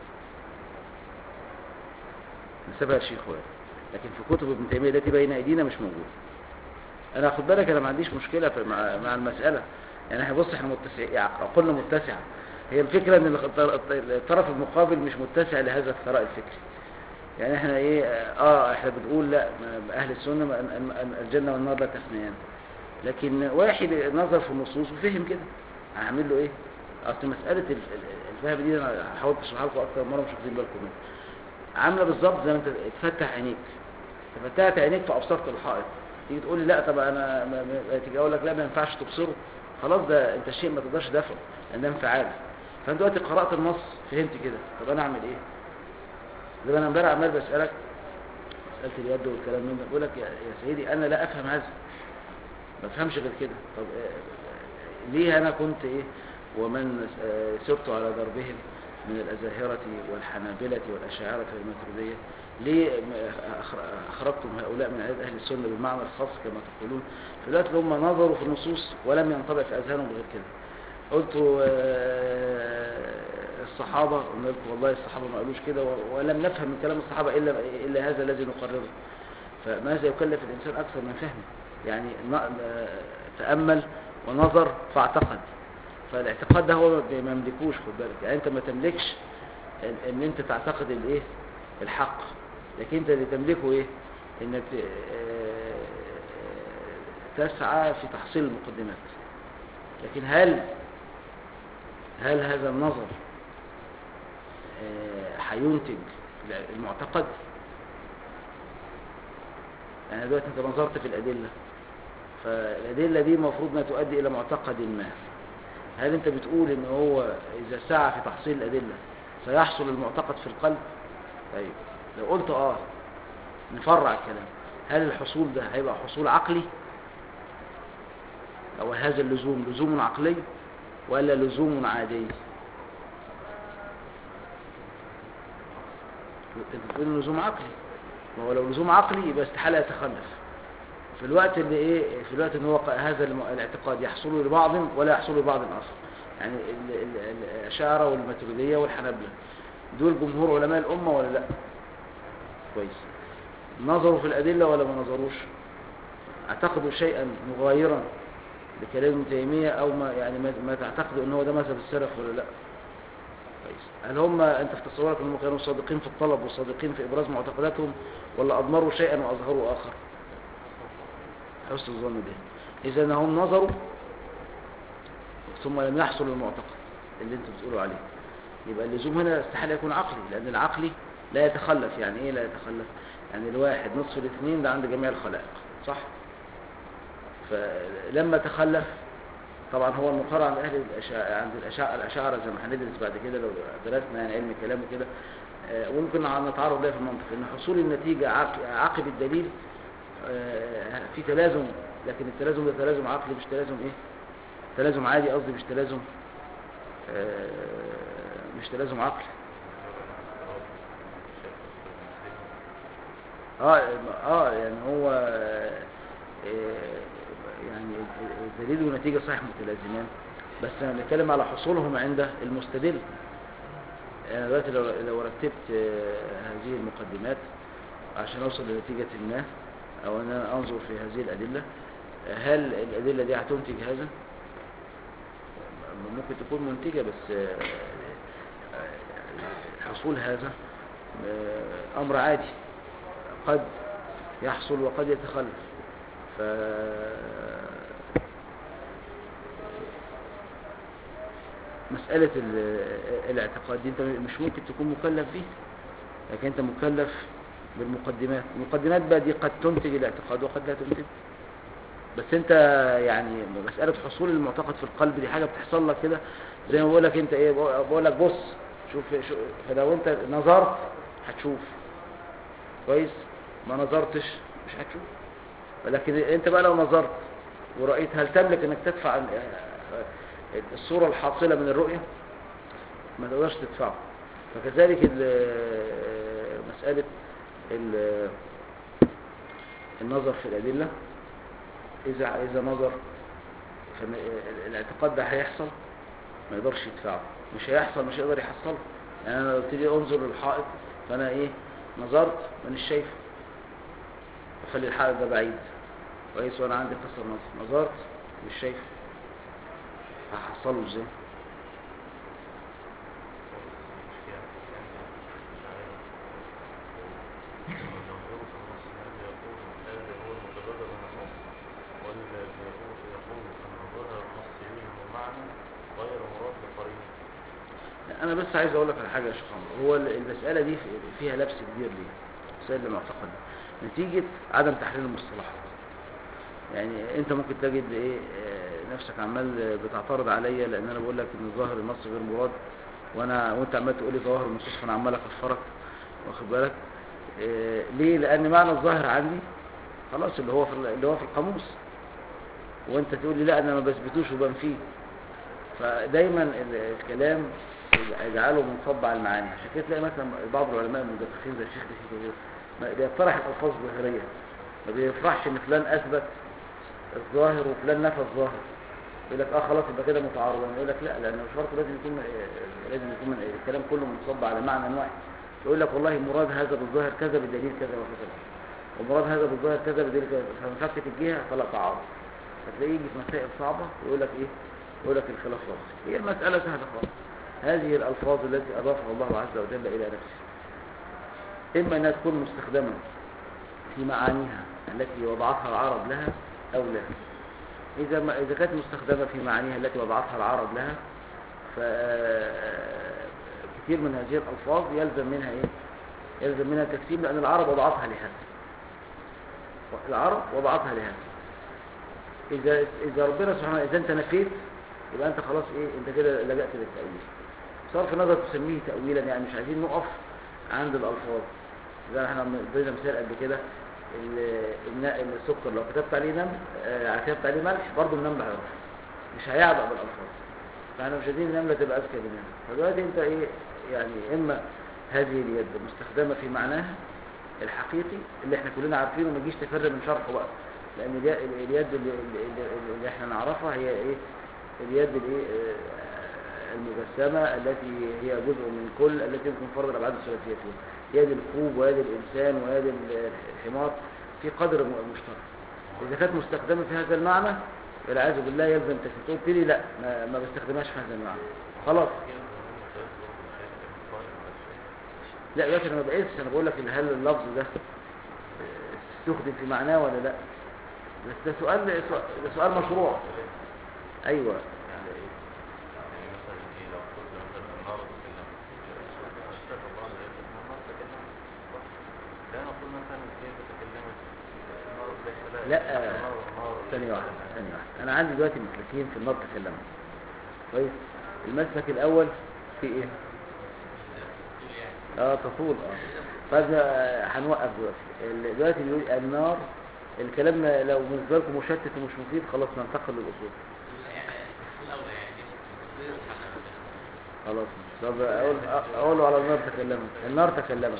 نسبها الشيخ وائل لكن في كتب ابن تيمية التي بين ايدينا مش موجوده انا خد بالك انا ما عنديش مشكله في مع, مع المساله يعني احنا بص احنا متسع يعني عقولنا متسعه هي الفكره ان الط- الطرف المقابل مش متسع لهذا الثراء الفكري يعني احنا ايه اه احنا بنقول لا ما- اهل السنه ما- ال- ال- الجنه والنار لا تفنيان لكن واحد نظر في النصوص وفهم كده هعمل له ايه اصل مساله ال- ال- الفهم دي انا حاولت اشرحها لكم اكتر مره مش واخدين بالكم منها عامله بالظبط زي ما انت تفتح عينيك فتحت عينيك فابصرت الحائط تيجي تقول لي لا طب انا ما ما- تيجي اقول لك لا ما ينفعش تبصره خلاص ده انت الشيء ما تقدرش دفعه لان ده انفعال فانت دلوقتي قرات النص فهمت كده طب انا اعمل ايه زي ما انا امبارح عمال بسالك مساله اليد والكلام من ده بقول لك يا يا سيدي انا لا افهم هذا ما افهمش غير كده طب آه، ليه انا كنت ايه ومن آه، سرت على دربهم من الأزاهرة والحنابلة والأشاعرة والماتريدية ليه م- أخر- أخرجتم هؤلاء من عدد أهل السنة بالمعنى الخاص كما تقولون في الوقت اللي هم نظروا في النصوص ولم ينطبق في أذهانهم غير كده قلت آه، الصحابة قلنا لكم والله الصحابة ما قالوش كده و- ولم نفهم من كلام الصحابة إلا, إلا هذا الذي نقرره فماذا يكلف الإنسان أكثر من فهمه يعني ن- آه، تأمل ونظر فاعتقد فالاعتقاد ده هو ما يملكوش خد بالك يعني انت ما تملكش ان, ان انت تعتقد الايه الحق لكن انت اللي تملكه ايه انك ت- آه، تسعى في تحصيل المقدمات لكن هل هل هذا النظر آه، هينتج المعتقد يعني دلوقتي انت نظرت في الادله فالادله دي المفروض انها تؤدي الى معتقد ما هل انت بتقول ان هو اذا سعى في تحصيل الادله سيحصل المعتقد في القلب طيب لو قلت اه نفرع الكلام هل الحصول ده هيبقى حصول عقلي او هذا اللزوم لزوم عقلي ولا لزوم عادي انت بتقول لزوم عقلي ما هو لو لزوم عقلي يبقى استحاله يتخلف في الوقت اللي ايه في الوقت ان هو ق- هذا الم- الاعتقاد يحصل لبعض ولا يحصل لبعض اخر يعني ال- ال- الاشاعره والماتريديه والحنابلة دول جمهور علماء الامه ولا لا كويس نظروا في الادله ولا ما نظروش اعتقدوا شيئا مغايرا لكلام ابن تيميه او ما يعني ما, ما تعتقدوا ان هو ده مذهب السلف ولا لا كويس هل هم انت في تصورك انهم كانوا صادقين في الطلب وصادقين في ابراز معتقداتهم ولا اضمروا شيئا واظهروا اخر حسن الظن به اذا هم نظروا ثم لم يحصل المعتقد اللي انتم بتقولوا عليه يبقى اللزوم هنا استحاله يكون عقلي لان العقلي لا يتخلف يعني ايه لا يتخلف يعني الواحد نصف الاثنين ده عند جميع الخلائق صح فلما تخلف طبعا هو المقرر عند اهل الأشاعرة عند الأشاعرة, الأشاعرة زي ما هندرس بعد كده لو درسنا يعني علم الكلام وكده آه، وممكن نتعرض لها في المنطق ان حصول النتيجة عق- عقب الدليل آه، في تلازم لكن التلازم ده تلازم عقلي مش تلازم ايه تلازم عادي قصدي مش تلازم آه، مش تلازم عقلي اه اه يعني هو آه، يعني الدليل والنتيجة صحيح متلازمان بس انا بنتكلم على حصولهم عند المستدل انا دلوقتي لو لو رتبت آه، هذه المقدمات عشان اوصل لنتيجة ما او ان انا انظر في هذه الادلة آه، هل الادلة دي هتنتج هذا ممكن تكون منتجة بس آه، آه، حصول هذا آه، امر عادي قد يحصل وقد يتخلف ف مسألة ال- الاعتقاد دي انت مش ممكن تكون مكلف بيه لكن انت مكلف بالمقدمات المقدمات بقى دي قد تنتج الاعتقاد وقد لا تنتج بس انت يعني مسألة حصول المعتقد في القلب دي حاجة بتحصل لك كده زي ما بقول لك انت ايه بقول لك بص شوف شو فلو انت نظرت هتشوف كويس ما نظرتش مش هتشوف ولكن انت بقى لو نظرت ورأيت هل تملك انك تدفع ال- الصورة الحاصلة من الرؤية ما تقدرش تدفعه فكذلك ال- مسألة ال- النظر في الأدلة إذا إذا نظر فالاعتقاد ده هيحصل ما يقدرش يدفعه مش هيحصل مش هيقدر يحصله يعني أنا لو ابتدي أنظر للحائط فأنا إيه نظرت مانيش شايفه أخلي الحائط ده بعيد كويس وأنا عندي قصر نظر نظرت مش شايفه هحصله ازاي انا بس عايز اقول لك على حاجه يا شيخ عمرو هو المساله دي فيها لبس كبير ليه مسائل المعتقد نتيجه عدم تحرير المصطلحات يعني انت ممكن تجد ايه آه، نفسك عمال بتعترض عليا لان انا بقول لك ان ظاهر النص غير مراد وانا وانت عمال تقول لي ظواهر النصوص فانا عمال اكفرك واخد بالك آه، ليه لان معنى الظاهر عندي خلاص اللي هو في اللي هو في القاموس وانت تقول لي لا انا ما بثبتوش وبنفيه فدايما ال- الكلام يجعله منصب على المعاني عشان كده تلاقي مثلا بعض العلماء المدققين زي الشيخ دهيك وغيره ما بيطرح الالفاظ ظاهريه ما بيفرحش ان فلان اثبت الظاهر وفلان نفى الظاهر يقول لك اه خلاص يبقى كده متعارض يقول لك لا لان مش شرط لازم يكون لازم يكون من الكلام كله منصب على معنى واحد يقول لك والله مراد هذا بالظاهر كذا بدليل كذا وكذا ومراد هذا بالظاهر كذا بدليل كذا فمفكت الجهه طلع تعارض فتلاقيه يجي في مسائل صعبه ويقول لك ايه يقول لك الخلاف واضح هي المساله سهله خالص هذه الالفاظ التي اضافها الله عز وجل الى نفسه اما انها تكون مستخدمه في معانيها التي وضعتها العرب لها او لا إذا ما إذا كانت مستخدمة في معانيها التي وضعتها العرب لها ف كثير من هذه الألفاظ يلزم منها إيه؟ يلزم منها تكسيب لأن العرب وضعتها لهذا العرب وضعتها لهذا إذا إذا ربنا سبحانه إذا أنت نفيت يبقى أنت خلاص إيه أنت كده لجأت للتأويل صرف النظر تسميه تأويلا يعني مش عايزين نقف عند الألفاظ زي ما احنا ادينا مثال قبل كده ال- الن- السكر لو كتبت عليه نمل آه، كتبت عليه ملح برضه النمل هيعرف مش هيعبأ بالألفاظ فاحنا مش عايزين النملة تبقى أذكى مننا فدلوقتي أنت إيه يعني إما هذه اليد مستخدمة في معناها الحقيقي اللي احنا كلنا عارفينه ما يجيش تفرق من شرحه بقى لأن الي- ال- اليد اللي, اللي, اللي احنا نعرفها هي إيه اليد الايه آه، المجسمة التي هي جزء من كل التي يمكن فرض الأبعاد الثلاثية فيها يد الكوب ويد الإنسان ويد ال- الحمار في قدر م- مشترك إذا كانت مستخدمة في هذا المعنى والعياذ بالله يلزم تكفير قلت لي لا ما, ما بستخدمهاش في هذا المعنى خلاص لا دلوقتي انا ما بقيسش انا بقول لك ان هل اللفظ ده استخدم في معناه ولا لا بس ده سؤال ده سؤال مشروع ايوه يعني ايه يعني مثلا ايه لو قلت مثلا النار تكلم اشتغل الله على النار تكلم لا ثانية واحدة ثانية واحدة أنا عندي دلوقتي مسلكين في النار تكلموا كويس المسلك الأول في إيه؟ اه تطول اه طيب آه، هنوقف دلوقتي ال- دلوقتي بيقول النار الكلام لو بالنسبة لكم مشتت ومش مفيد خلاص ننتقل للأصول خلاص طب أقول أقوله على النار تكلمت النار تكلمت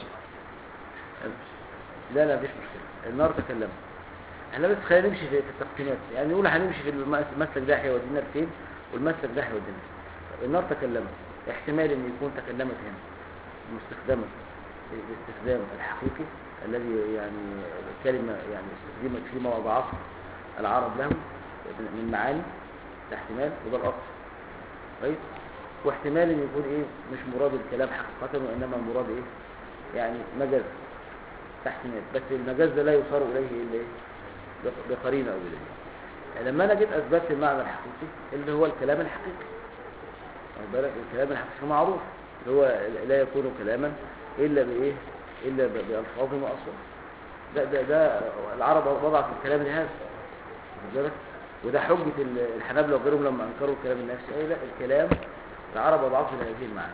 لا لا مفيش مشكلة النار تكلمت احنا بس خلينا نمشي في في التقسيمات يعني نقول هنمشي في المس- المسلك ده هيودينا لفين والمسلك ده هيودينا لفين. طب النار تكلمت احتمال ان يكون تكلمت هنا مستخدمة باستخدام الحقيقي الذي يعني الكلمة يعني استخدمت فيما وضعته العرب له من معاني ده احتمال وده الأصل كويس واحتمال ان يكون ايه مش مراد الكلام حقيقة وانما مراد ايه يعني مجاز ده احتمال بس المجاز ده لا يصار اليه الا ايه بق- بقرينه او بدليل يعني لما انا جيت اثبتت المعنى الحقيقي اللي هو الكلام الحقيقي واخد بالك الكلام الحقيقي معروف اللي هو لا يكون كلاما الا بايه الا ب- بالفاظ واصوات ده ده ده العرب وضعت الكلام لهذا واخد بالك وده حجة ال- الحنابلة وغيرهم لما أنكروا الكلام النفسي أي لا الكلام العرب وضعته لهذه المعاني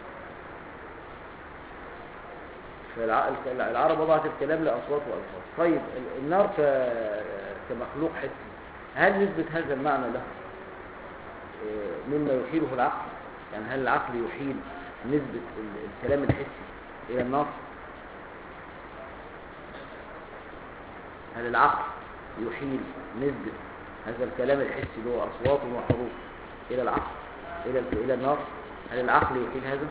فالعرب وضعت الكلام لأصوات وألفاظ طيب ال- النار ك- كمخلوق حسي هل نثبت هذا المعنى له إيه، مما يحيله العقل يعني هل العقل يحيل نسبة ال- الكلام الحسي إلى النار هل العقل يحيل نسبة هذا الكلام الحسي اللي هو أصوات وحروف إلى العقل إلى إلى النار هل العقل يحيل هذا؟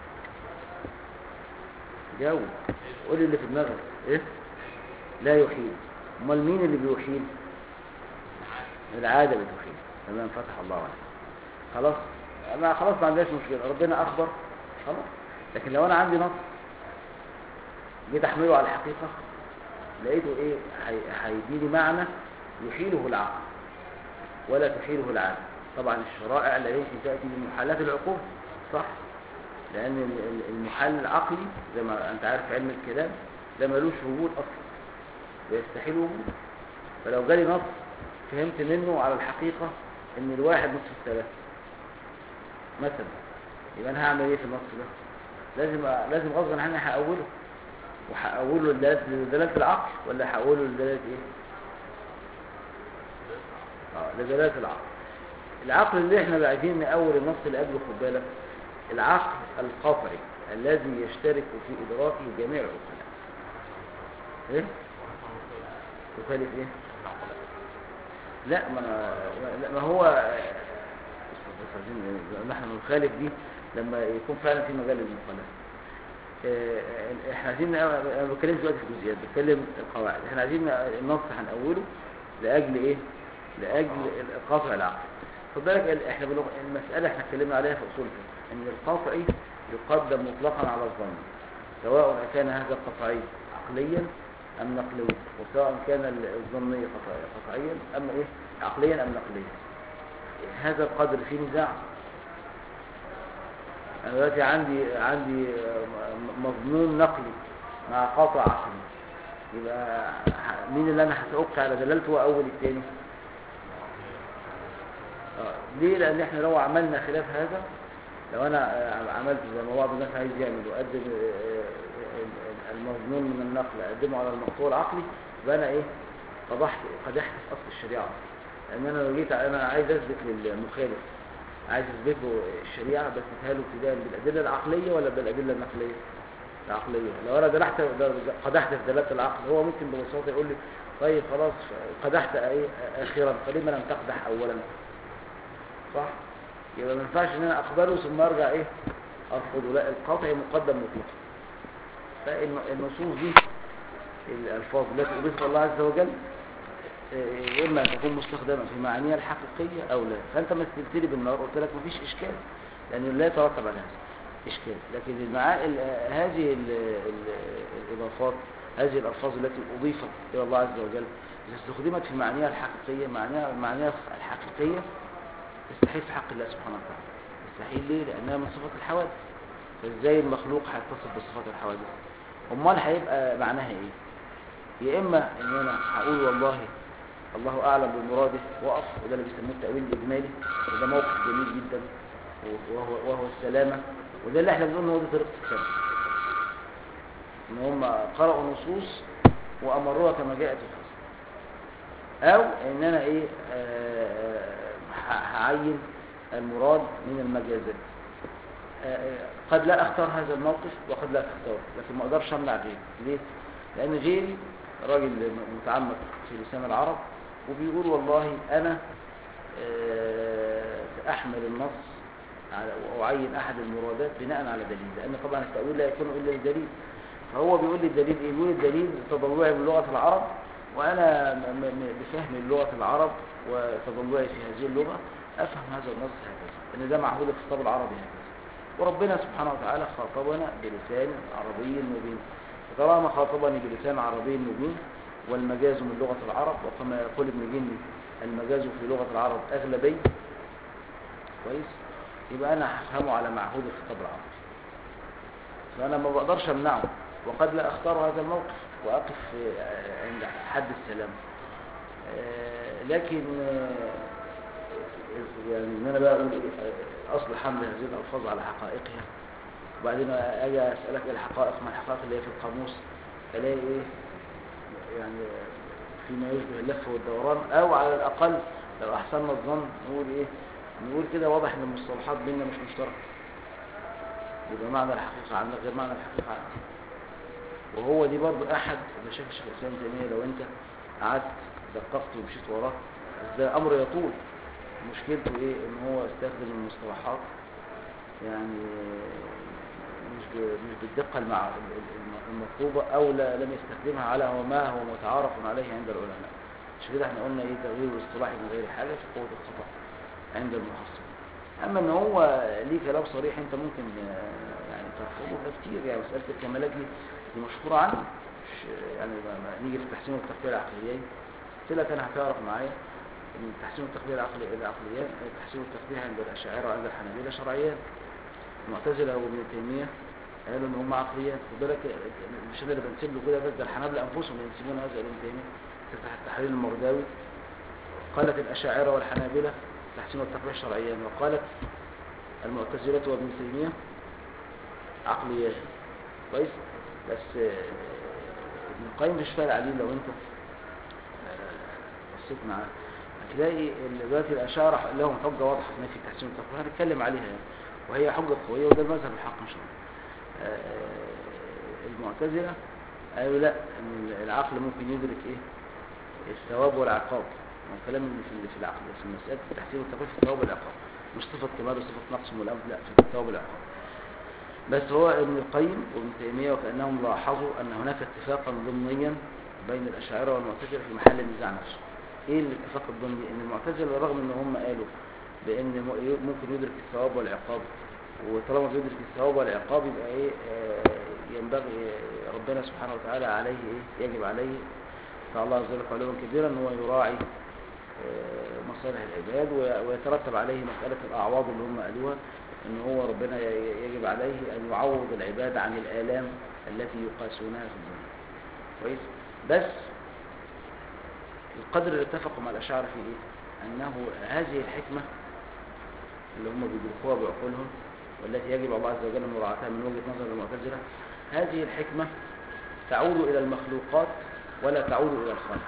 جاوب قول لي اللي في دماغك إيه؟ لا يحيل أمال مين اللي بيحيل؟ العادة بتحيل تمام فتح الله عليك خلاص أنا خلاص ما عندناش مشكلة ربنا أخبر خلاص لكن لو أنا عندي نص جيت أحمله على الحقيقة لقيته إيه هي- هيديني معنى يحيله العقل ولا تحيله العادة طبعا الشرائع لا يمكن تأتي بمحالات العقول صح لأن ال- ال- المحال العقلي زي ما أنت عارف في علم الكلام ده ملوش وجود أصلا ويستحيل وجود فلو جالي نص فهمت منه على الحقيقة إن الواحد نصف الثلاثة مثلا يبقى أنا هعمل إيه في النص ده؟ لازم لازم غصبا عني هأوله وهأوله لدلالة لدلالة العقل ولا هأوله لدلالة إيه؟ اه لدلالة العقل العقل اللي احنا بقى عايزين نأول النص اللي قبله خد بالك العقل القطعي الذي يشترك في إدراكه جميع العقلاء ايه؟ تخالف ايه؟ لا ما لا ما هو بس عايزين نحن نخالف دي لما يكون فعلا في مجال للمخالفه آه، احنا عايزين انا ما بتكلمش دلوقتي في الجزئيات بتكلم القواعد احنا عايزين النص هنأوله لاجل ايه لاجل قطع العقل خد بالك ال- احنا بنقول المساله احنا اتكلمنا عليها في اصول الفقه ان القطعي يقدم مطلقا على الظن سواء كان هذا القطعي عقليا ام نقليا وسواء كان ال- الظني قطعي- قطعيا ام ايه عقليا ام نقليا هذا القدر فيه نزاع انا دلوقتي عندي عندي آه، م- مضمون نقلي مع قاطع عقلي يبقى ح- مين اللي انا هتوقع على دلالته واول التاني آه، ليه لان احنا لو عملنا خلاف هذا لو انا آه، عملت زي ما بعض الناس عايز يعمل وقدم آه، آه، المضمون من النقل اقدمه على المقطوع العقلي يبقى انا ايه قدحت قدحت في اصل الشريعه لان انا لو جيت انا عايز اثبت للمخالف عايز اثبت له الشريعه بس اديها له ابتداء بالادله العقليه ولا بالادله النقليه العقليه لو انا دلحت قدحت في دلاله العقل هو ممكن ببساطه يقول لي طيب خلاص قدحت ايه اخيرا فلما لم تقدح اولا صح يبقى ما ينفعش ان انا اقبله ثم ارجع ايه ارفضه لا القطع مقدم مطلقا فالنصوص دي الالفاظ التي اضيفها الله عز وجل إيه، اما ان تكون مستخدمه في معانيها الحقيقيه او لا فانت مثلت لي بالنار قلت لك مفيش اشكال لانه لا يترتب على هذا اشكال لكن المعا... ال... هذه ال... ال... الاضافات هذه الالفاظ التي اضيفت الى الله عز وجل اذا استخدمت في معانيها الحقيقيه معانيها معانيها الحقيقيه تستحيل في حق الله سبحانه وتعالى تستحيل ليه لانها من صفات الحوادث فازاي المخلوق هيتصف بصفات الحوادث امال هيبقى معناها ايه يا اما ان انا هقول والله الله أعلم بمراده وقف وده اللي بيسموه التأويل الإجمالي وده موقف جميل جدا وهو, وهو السلامة وده اللي احنا بنقول ان هو دي طريقة السلف ان هم قرأوا نصوص وأمروها كما جاءت في الحسن أو ان أنا إيه آه، ه- هعين المراد من المجازات آه، آه، قد لا اختار هذا الموقف وقد لا تختار لكن ما اقدرش امنع غيري ليه لان غيري راجل متعمق في لسان العرب وبيقول والله انا آه، ساحمل النص على واعين احد المرادات بناء على دليل لان طبعا التاويل لا يكون الا لدليل فهو بيقول لي الدليل ايه بيقول الدليل تضلعي بلغه العرب وانا م- م- بفهم لغه العرب وتضلعي في هذه اللغه افهم هذا النص هكذا ان ده معهود الخطاب العربي هكذا وربنا سبحانه وتعالى خاطبنا بلسان عربي مبين فطالما خاطبني بلسان عربي مبين والمجاز من لغة العرب وكما يقول ابن جني المجاز في لغة العرب أغلبي كويس يبقى أنا هفهمه على معهود الخطاب العربي فأنا ما بقدرش أمنعه وقد لا أختار هذا الموقف وأقف آه، عند حد السلام آه، لكن آه، يعني ان انا بقى اقول إيه، اصل حمل هذه الالفاظ على حقائقها وبعدين اجي اسالك ايه الحقائق ما الحقائق اللي هي في القاموس الاقي ايه يعني فيما يشبه اللف والدوران او على الاقل لو احسننا الظن نقول ايه نقول كده واضح ان المصطلحات بيننا مش مشتركه يبقى معنى الحقيقه عندك غير معنى الحقيقه عندك وهو دي برضو احد مشاكل الشيخ الاسلام تيميه لو انت قعدت دققت ومشيت وراه بس ده امر يطول مشكلته ايه ان هو استخدم المصطلحات يعني مش ب- مش بالدقه المع... الم- المطلوبه او لا لم يستخدمها على هو ما هو متعارف عليه عند العلماء عشان كده احنا قلنا ايه تغيير الاصطلاحي من غير حاجه في قوه الخطا عند المحصل اما ان هو ليه كلام صريح انت ممكن آه، يعني ترفضه ده كتير يعني مساله الكمالات دي دي مشهوره عنه مش يعني ما ما نيجي في تحسين والتقويه العقليين قلت لك انا هتعرف معايا ان تحسين التقدير العقلي العقليات تحسين التقدير عند الاشاعره وعند الحنابلة شرعيان المعتزله وابن تيميه قالوا ان هم عقليات خد بالك مش انا اللي بنسب له كده بس ده الحنابلة انفسهم ينسبون هذا ابن تيميه تفتح التحرير المرداوي قالت الاشاعره والحنابلة تحسين التقدير شرعيان وقالت المعتزله وابن تيميه عقليات كويس بس آه، ابن القيم مش فارق عليه لو انت آه، بصيت معاه هتلاقي ان دلوقتي الاشاعره لهم حجه واضحه في نفي تحسين التقوى هنتكلم عليها يعني وهي حجه قويه وده المذهب الحق ان شاء الله آه، المعتزله قالوا لا ان العقل ممكن يدرك ايه الثواب والعقاب والكلام اللي في في العقل في مساله التحسين والتقوى في الثواب والعقاب مش صفه كمال وصفه نقص والامر لا في الثواب والعقاب بس هو ابن القيم وابن تيميه وكانهم لاحظوا ان هناك اتفاقا ضمنيا بين الاشاعره والمعتزله في محل النزاع نفسه ايه الاتفاق الضمني ان المعتزله رغم ان هم قالوا بان م- ممكن يدرك الثواب والعقاب وطالما بيدرك الثواب والعقاب يبقى ايه آه، ينبغي آه، ربنا سبحانه وتعالى عليه ايه يجب عليه تعالى الله عز وجل علوا كبيرا ان هو يراعي آه، مصالح العباد وي- ويترتب عليه مسألة الأعواض اللي هم قالوها ان هو ربنا ي- يجب عليه ان يعوض العباد عن الآلام التي يقاسونها في الدنيا كويس بس القدر اللي اتفقوا مع الأشاعرة فيه ايه انه هذه الحكمة اللي هم بيدركوها بعقولهم والتي يجب الله عز وجل مراعاتها من وجهة نظر المعتزلة هذه الحكمة تعود إلى المخلوقات ولا تعود إلى الخالق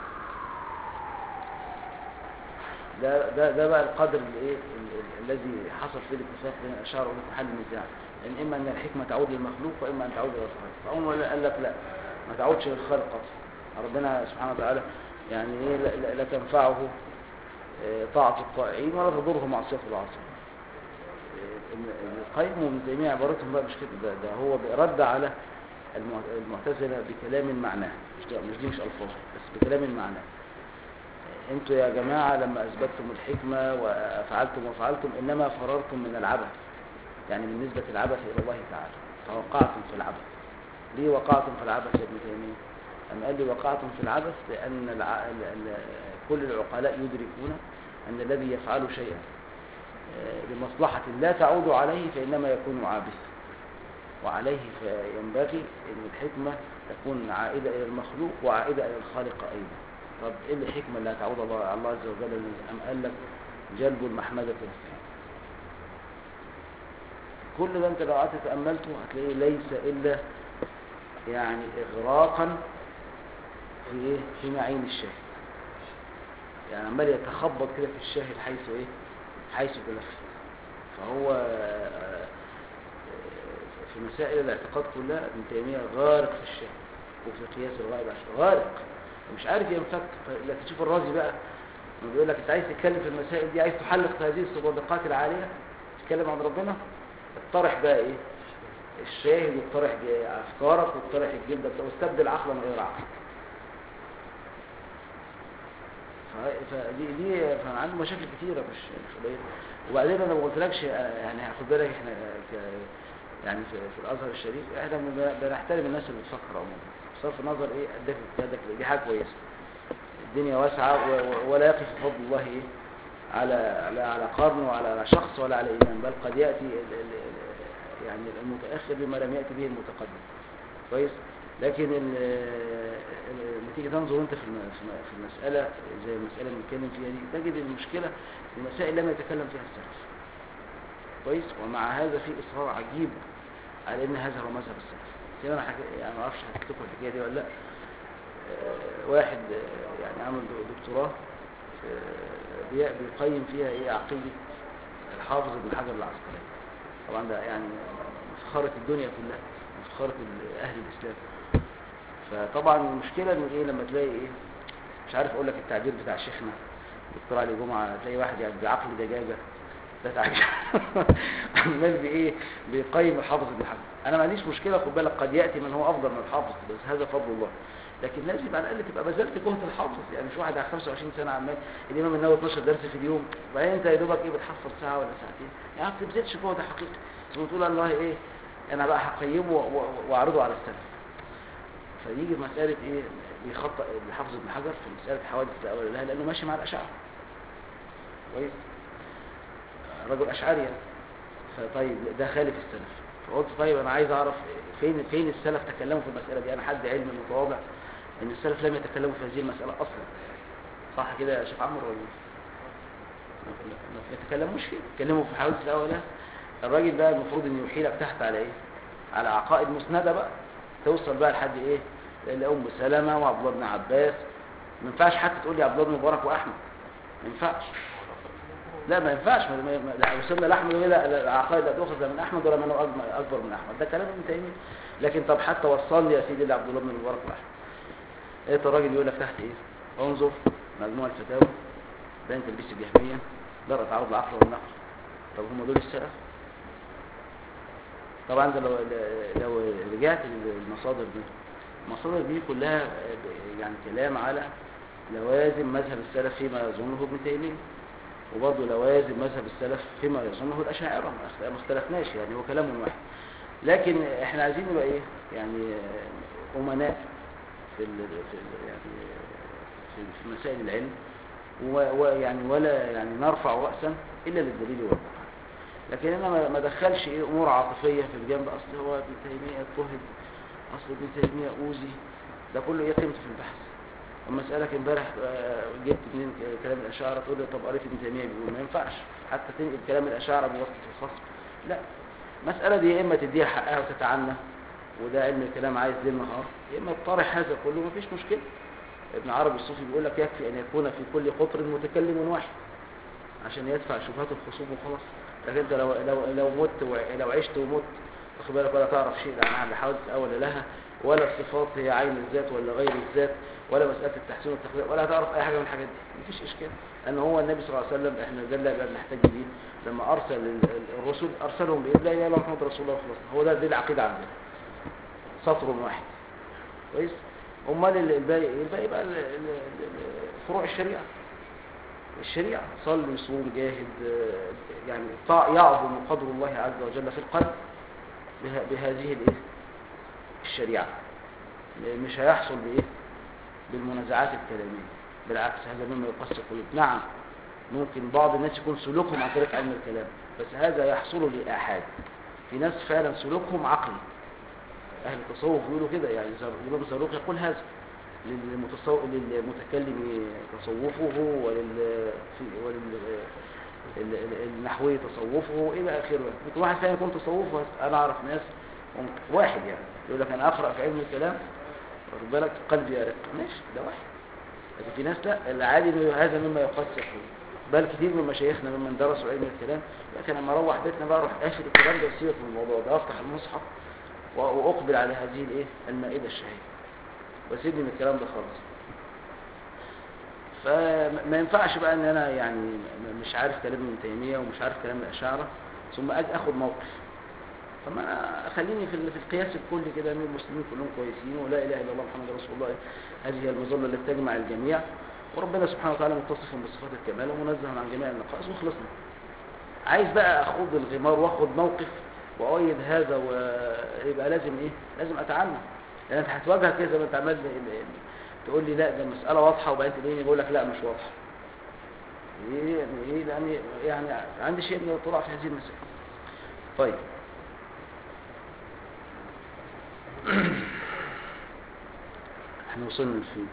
ده ده ده بقى القدر الايه ال- ال- الذي حصل فيه الاتفاق بين الاشاعره وبين محل النزاع ان اما ان الحكمه تعود للمخلوق واما ان تعود الى الخالق فهم قال لك لا ما تعودش للخالق اصلا ربنا سبحانه وتعالى يعني ايه لا, لا, لا تنفعه آه، طاعه الطائعين ولا تضره معصيه العاصين آه، ابن ابن القيم وابن تيميه عبارتهم بقى مش كده ده, ده هو رد على المع- المعتزله بكلام معناه مش ده- مش دي مش الفاظ بس بكلام معناه انتوا يا جماعة لما اثبتتم الحكمة وفعلتم وفعلتم انما فررتم من العبث يعني من نسبة العبث الى الله تعالى فوقعتم في العبث ليه وقعتم في العبث يا ابن تيمية أما قال لي وقعتم في العبث لأن الع... ال... ال... كل العقلاء يدركون أن الذي يفعل شيئا آه، لمصلحة لا تعود عليه فإنما يكون عابثا وعليه فينبغي أن الحكمة تكون عائدة إلى المخلوق وعائدة إلى الخالق أيضا طب ايه الحكمة اللي هتعود الله على الله عز وجل أم قال لك جلب المحمدة والثناء كل ده انت لو قعدت تأملته هتلاقيه ليس إلا يعني إغراقا في ايه في معين الشاهد يعني عمال يتخبط كده في الشاهد حيث ايه حيث تلفي فهو آه، في مسائل الاعتقاد كلها ابن تيمية غارق في الشاهد وفي قياس الغائب عشان غارق مش عارف ينفك لكن تشوف الرازي بقى لما بيقول لك انت عايز تتكلم في المسائل دي عايز تحلق في هذه الصداقات العالية تتكلم عن ربنا اقترح بقى ايه الشاهد واقترح افكارك واقترح الجلدة واستبدل عقلا غير عقل ف- فدي دي فانا عنده مشاكل كتيره مش مش قليله وبعدين انا ما قلتلكش آه، يعني خد بالك احنا ك يعني في, في الازهر الشريف احنا بن- بنحترم الناس اللي بتفكر عموما بصرف النظر ايه اداك اجتهادك دي حاجه كويسه الدنيا واسعه و- و- ولا يقف فضل الله ايه على على على قرن ولا على شخص ولا على ايمان بل قد ياتي ال- ال- ال- يعني المتاخر بما لم ياتي به المتقدم كويس لكن ال- ال- لما تيجي تنظر انت في الم- في الم- في المساله زي المساله اللي بنتكلم فيها دي تجد المشكله في مسائل لم يتكلم فيها السلف كويس ومع هذا في اصرار عجيب على ان هذا هو مذهب السلف زي ما انا حكي يعني ما اعرفش حكيت لكم الحكايه دي ولا لا آه، واحد آه، يعني عمل دو- دكتوراه آه، بي- بيقيم فيها ايه عقيده الحافظ ابن حجر العسقلاني طبعا ده يعني مفخره الدنيا كلها مفخره ال- اهل الاسلام فطبعا المشكله ان ايه لما تلاقي ايه مش عارف اقول لك التعبير بتاع شيخنا دكتور علي جمعه تلاقي واحد يعني بعقل دجاجه ده تعجب عمال بايه بيقيم الحافظ ابن حجر انا ما عنديش مشكله خد بالك قد ياتي من هو افضل من الحافظ بس هذا فضل الله لكن لازم على الاقل تبقى بذلت جهد الحافظ يعني مش واحد على 25 سنه عمال الامام النووي 12 درس في اليوم وبعدين انت يا دوبك ايه بتحفظ ساعه ولا ساعتين يعني ما بتبذلش جهد حقيقي ثم تقول الله ايه انا بقى هقيمه و- و- واعرضه على السلف فيجي في مساله ايه بيخطئ الحافظ ابن حجر في مساله حوادث الاول لها لانه ماشي مع الاشاعره كويس رجل اشعري يعني فطيب ده خالف السلف فقلت طيب انا عايز اعرف فين فين السلف تكلموا في المساله دي انا حد علمي متواضع ان السلف لم يتكلموا في هذه المساله اصلا صح كده يا شيخ عمرو ولا ما ما يتكلموش فيه يتكلموا في حوادث الاول ده الراجل ده المفروض انه يحيلك تحت على ايه على عقائد مسنده بقى توصل بقى لحد ايه لام سلمة وعبد الله بن عباس ما ينفعش حتى تقول لي عبد الله بن مبارك واحمد ما ينفعش لا ما ينفعش ما ما- ما- لا وصلنا لاحمد ولا لا العقائد لا تؤخذ لا من احمد ولا من هو أجم- اكبر من احمد ده كلام ابن تيميه لكن طب حتى وصل لي يا سيدي لعبد الله بن مبارك واحمد لقيت الراجل يقول لك تحت ايه انظر مجموع الفتاوى بين تلبيس الجهميه درء تعارض العقل والنقل طب هم دول السلف طبعا ده لو لو رجعت للمصادر دي المصادر دي كلها يعني كلام على لوازم مذهب السلف فيما يظنه ابن تيميه وبرضه لوازم مذهب السلف فيما يظنه الاشاعره ما اخت- ما اختلفناش يعني هو كلام واحد لكن احنا عايزين نبقى ايه يعني آه، امناء في ال في ال يعني في, في مسائل العلم و- ويعني ولا يعني نرفع راسا الا للدليل والبرهان لكن انا ما- ما ادخلش ايه امور عاطفيه في الجنب اصل هو ابن تيميه اضطهد اصل ابن تيميه اوذي ده كله ايه قيمته في البحث اما اسالك امبارح آه، جبت منين كلام الاشاعره تقول لي طب قريت ابن تيميه بيقول ما ينفعش حتى تنقل كلام الاشاعره بواسطه الخصم لا المساله دي يا اما تديها حقها وتتعنى وده علم الكلام عايز ليل نهار يا اما تطرح هذا كله مفيش مشكله ابن عربي الصوفي بيقول لك يكفي ان يكون في كل قطر متكلم واحد عشان يدفع شبهات الخصوم وخلاص لكن انت لو لو لو مت و- لو عشت ومت واخد بالك ولا تعرف شيء عنها الحوادث اول لها ولا الصفات هي عين الذات ولا غير الذات ولا مساله التحسين والتقدير ولا تعرف اي حاجه من الحاجات دي مفيش اشكال ان هو النبي صلى الله عليه وسلم احنا ده اللي بنحتاج بيه لما ارسل ال- ال- الرسل ارسلهم بايه لا اله الا الله محمد رسول الله وخلاص هو ده دي العقيده عندنا سطر واحد كويس امال ال- الباقي ايه الباقي بقى ال- ال- ال- فروع الشريعه الشريعه صلي صوم جاهد آه، يعني طاع- يعظم قدر الله عز وجل في القلب بها- بهذه الايه الشريعه مش هيحصل بايه بالمنازعات الكلاميه بالعكس هذا مما يقسي القلوب نعم ممكن بعض الناس يكون سلوكهم عن طريق علم الكلام بس هذا يحصل لآحاد في ناس فعلا سلوكهم عقلي أهل التصوف بيقولوا كده يعني زر- الإمام زروق يقول هذا للمتصو... للمتكلم تصوفه ولل في- ولل ال- ال- النحوي تصوفه الى اخره ممكن واحد ثاني يكون تصوفه بس انا اعرف ناس ممكن- واحد يعني يقول لك انا اقرا في علم الكلام واخد بالك قلبي يرق ماشي ده واحد لكن في ناس لا العادي انه هذا مما يقاس فيه بل كتير من مشايخنا ممن درسوا علم الكلام لكن لما اروح بيتنا بقى اروح قافل الكلام ده وسيبك من الموضوع ده افتح المصحف و- واقبل على هذه الايه المائده الشهيه واسيبني من الكلام ده خالص فما ينفعش بقى ان انا يعني م- مش عارف كلام ابن تيميه ومش عارف كلام الاشاعره ثم اجي اخد موقف طب انا خليني في ال- في القياس الكلي كده ان المسلمين كلهم كويسين ولا اله الا الله محمد رسول الله هذه هي المظله التي تجمع الجميع وربنا سبحانه وتعالى متصف بصفات الكمال ومنزه عن جميع النقائص وخلصنا عايز بقى اخوض الغمار واخد موقف واؤيد هذا ويبقى لازم ايه لازم اتعلم لان انت هتواجه كده زي ما انت عمال ب- ب- تقول لي لا ده المساله واضحه وبعدين تلاقيني بقول لك لا مش واضحه ايه يعني ايه لان يعني عندي شيء من الاطلاع في هذه المسائل طيب احنا وصلنا لفين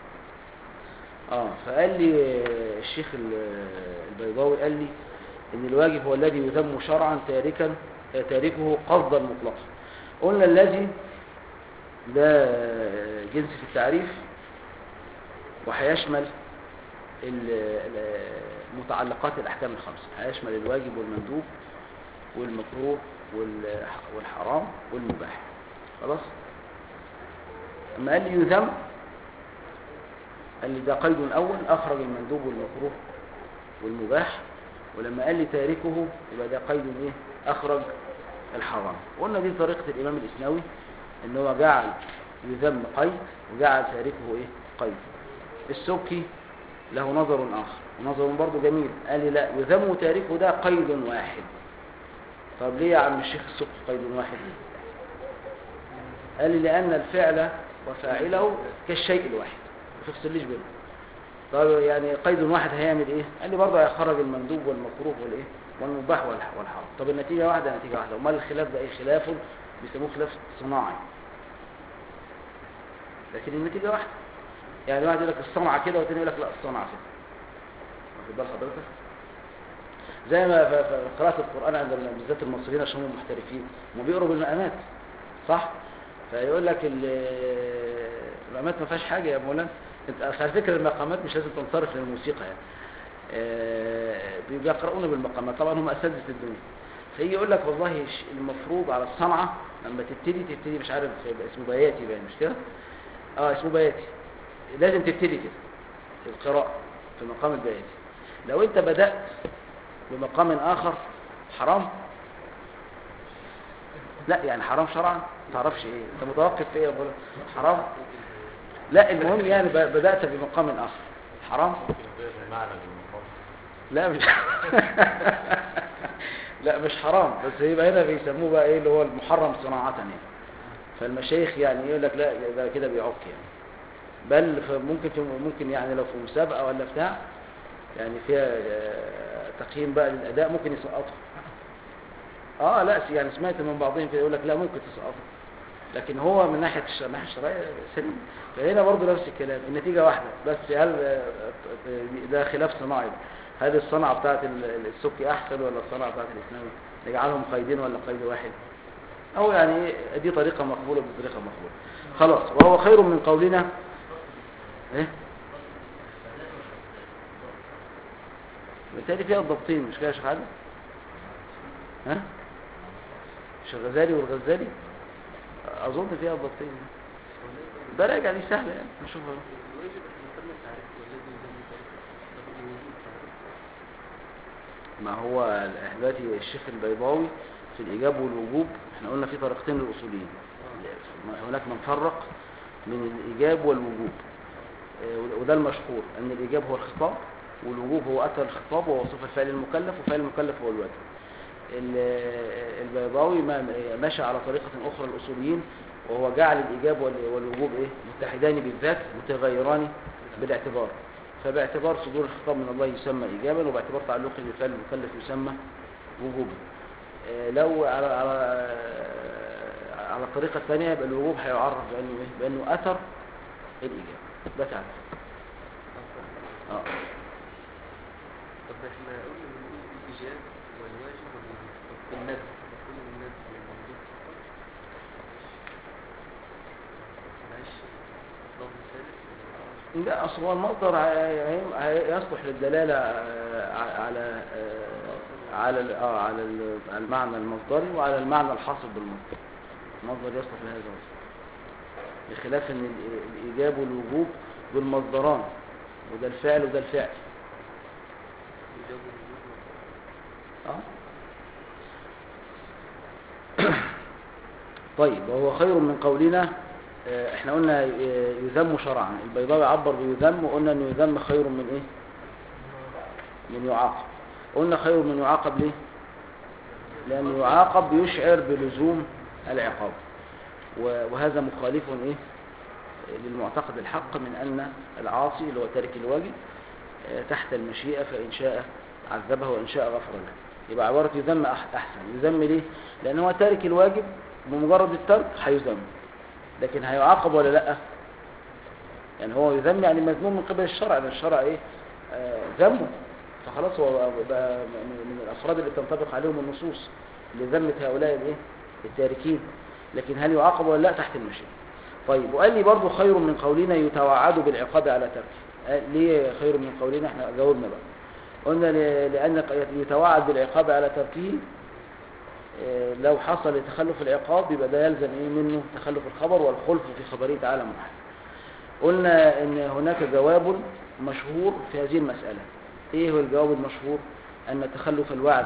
اه فقال لي الشيخ ال- البيضاوي قال لي ان الواجب هو الذي يذم شرعا تاركا تاركه قصدا مطلقا قلنا الذي ده جنس في التعريف وهيشمل ال- ال- متعلقات الاحكام الخمسه هيشمل الواجب والمندوب والمكروه وال- والحرام والمباح خلاص اما قال لي يذم قال لي ده قيد اول اخرج المندوب والمكروه والمباح ولما قال لي تاركه يبقى ده قيد ايه اخرج الحرام قلنا دي طريقه الامام الاسنوي ان هو جعل يذم قيد وجعل تاركه ايه قيد السبكي له نظر اخر ونظر برضه جميل قال لي لا يذم تاركه ده قيد واحد طب ليه يا عم الشيخ السبكي قيد واحد قال لي لان الفعل وفاعله كالشيء الواحد ما تفصليش بينهم طب يعني قيد واحد هيعمل ايه قال لي برضه هيخرج المندوب والمكروه والايه والمباح والح- والحرام طب النتيجه واحده نتيجه واحده امال الخلاف ده ايه خلاف بيسموه خلاف صناعي لكن النتيجه واحده يعني واحد يقول لك الصنعه كده والتاني يقول لك لا الصنعه كده واخد بال حضرتك زي ما ف- ف- قراءة القرآن عند ال- بالذات المصريين عشان هم محترفين هم بيقروا بالمقامات صح؟ فيقول لك ال- المقامات ما فيهاش حاجة يا مولانا انت أصل على فكرة المقامات مش لازم تنصرف للموسيقى يعني آه، بيقرؤون بالمقامات طبعا هم أساتذة الدنيا فيجي يقول لك والله ش- المفروض على الصنعة لما تبتدي تبتدي مش عارف يبقى اسمه بياتي باين مش كده؟ اه اسمه بياتي لازم تبتدي كده في القراءة في مقام البياتي لو انت بدأت بمقام آخر حرام لا يعني حرام شرعا ما تعرفش ايه انت متوقف في ايه يا بولا حرام لا المهم يعني ب- بدأت بمقام آخر حرام ممكن يغير المعنى بالمقام لا مش لا مش حرام بس يبقى هنا بيسموه بقى ايه اللي هو المحرم صناعة يعني فالمشايخ يعني يقول لك لا ده كده بيعك يعني بل ف- ممكن في ممكن يعني لو في مسابقة ولا بتاع يعني فيها آه، تقييم بقى للأداء ممكن يسقطه اه لا يعني سمعت من بعضهم كده يقول لك لا ممكن تسقطه لكن هو من ناحية الش- الناحية الشرعية سليم فهنا برضه نفس الكلام النتيجة واحدة بس هل آه، ده خلاف صناعي هل الصنعة بتاعت ال- السكي أحسن ولا الصنعة بتاعت الإسلامي نجعلهم قيدين ولا قيد واحد أو يعني إيه، دي طريقة مقبولة ودي طريقة مقبولة خلاص وهو خير من قولنا ايه بالتالي فيها الضبطين مش كده يا شيخ علي ها مش الغزالي والغزالي اظن فيها الضبطين ده راجع دي سهله يعني نشوفها الواجب احنا خدنا التعريف والذي يذم تاركه طب الوجوب تعريف ما هو دلوقتي الشيخ البيضاوي في الإيجاب والوجوب احنا قلنا في طريقتين للأصوليين هناك من فرق من الإيجاب والوجوب آه، وده المشهور أن الإيجاب هو الخطاب والوجوب هو أثر الخطاب وهو صفة فعل المكلف وفعل المكلف هو الواجب ال- البيضاوي ما- مشى على طريقة أخرى الأصوليين وهو جعل الإيجاب وال- والوجوب إيه؟ متحدان بالذات متغيران بالاعتبار فباعتبار صدور الخطاب من الله يسمى إيجابا وباعتبار تعلقه بالفعل المكلف يسمى وجوبا آه، لو على على على الطريقة الثانية يبقى الوجوب هيعرف بأنه إيه؟ بأنه أثر الإجابة ده تعرف اه طب احنا قلنا بنقول الإيجاب والواجب والمندوب طب الندب نقول الندب والمندوب فقط معلش لفظ ثالث ولا لا أصل هو المصدر هي- هي- هي- يصلح للدلالة آه، على آه، على ال- اه على ال- على المعنى المصدري وعلى المعنى الحاصل بالمصدر المصدر يصلح لهذا الوصف بخلاف ان ال- الإيجاب والوجوب دول مصدران وده الفعل وده الفعل الإيجاب والوجوب اه طيب وهو خير من قولنا آه، احنا قلنا آه، يذم شرعا البيضاوي عبر بيذم وقلنا انه يذم خير من ايه من يعاقب قلنا خير من يعاقب ليه لأنه يعاقب يشعر بلزوم العقاب و- وهذا مخالف ايه للمعتقد الحق من أن العاصي اللي هو تارك الواجب آه، تحت المشيئة فإن شاء عذبه وإن شاء غفر له يبقى عبارة يذم أح- أحسن يذم ليه لأن هو تارك الواجب بمجرد الترك هيذم لكن هيعاقب ولا لأ يعني هو يذم يعني مذموم من قبل الشرع لأن الشرع ايه آه، ذمه فخلاص هو بقى من من الافراد اللي تنطبق عليهم النصوص اللي ذمت هؤلاء الايه التاركين لكن هل يعاقب ولا لا تحت المشيئه طيب وقال لي برضو خير من قولنا يتوعد بالعقاب على تركه قال ليه خير من قولنا احنا جاوبنا بقى قلنا ل- لان يتوعد بالعقاب على تركه آه، لو حصل تخلف العقاب يبقى ده يلزم ايه منه تخلف الخبر والخلف في خبره تعالى محال قلنا ان هناك جواب مشهور في هذه المسألة ايه هو الجواب المشهور ان تخلف الوعد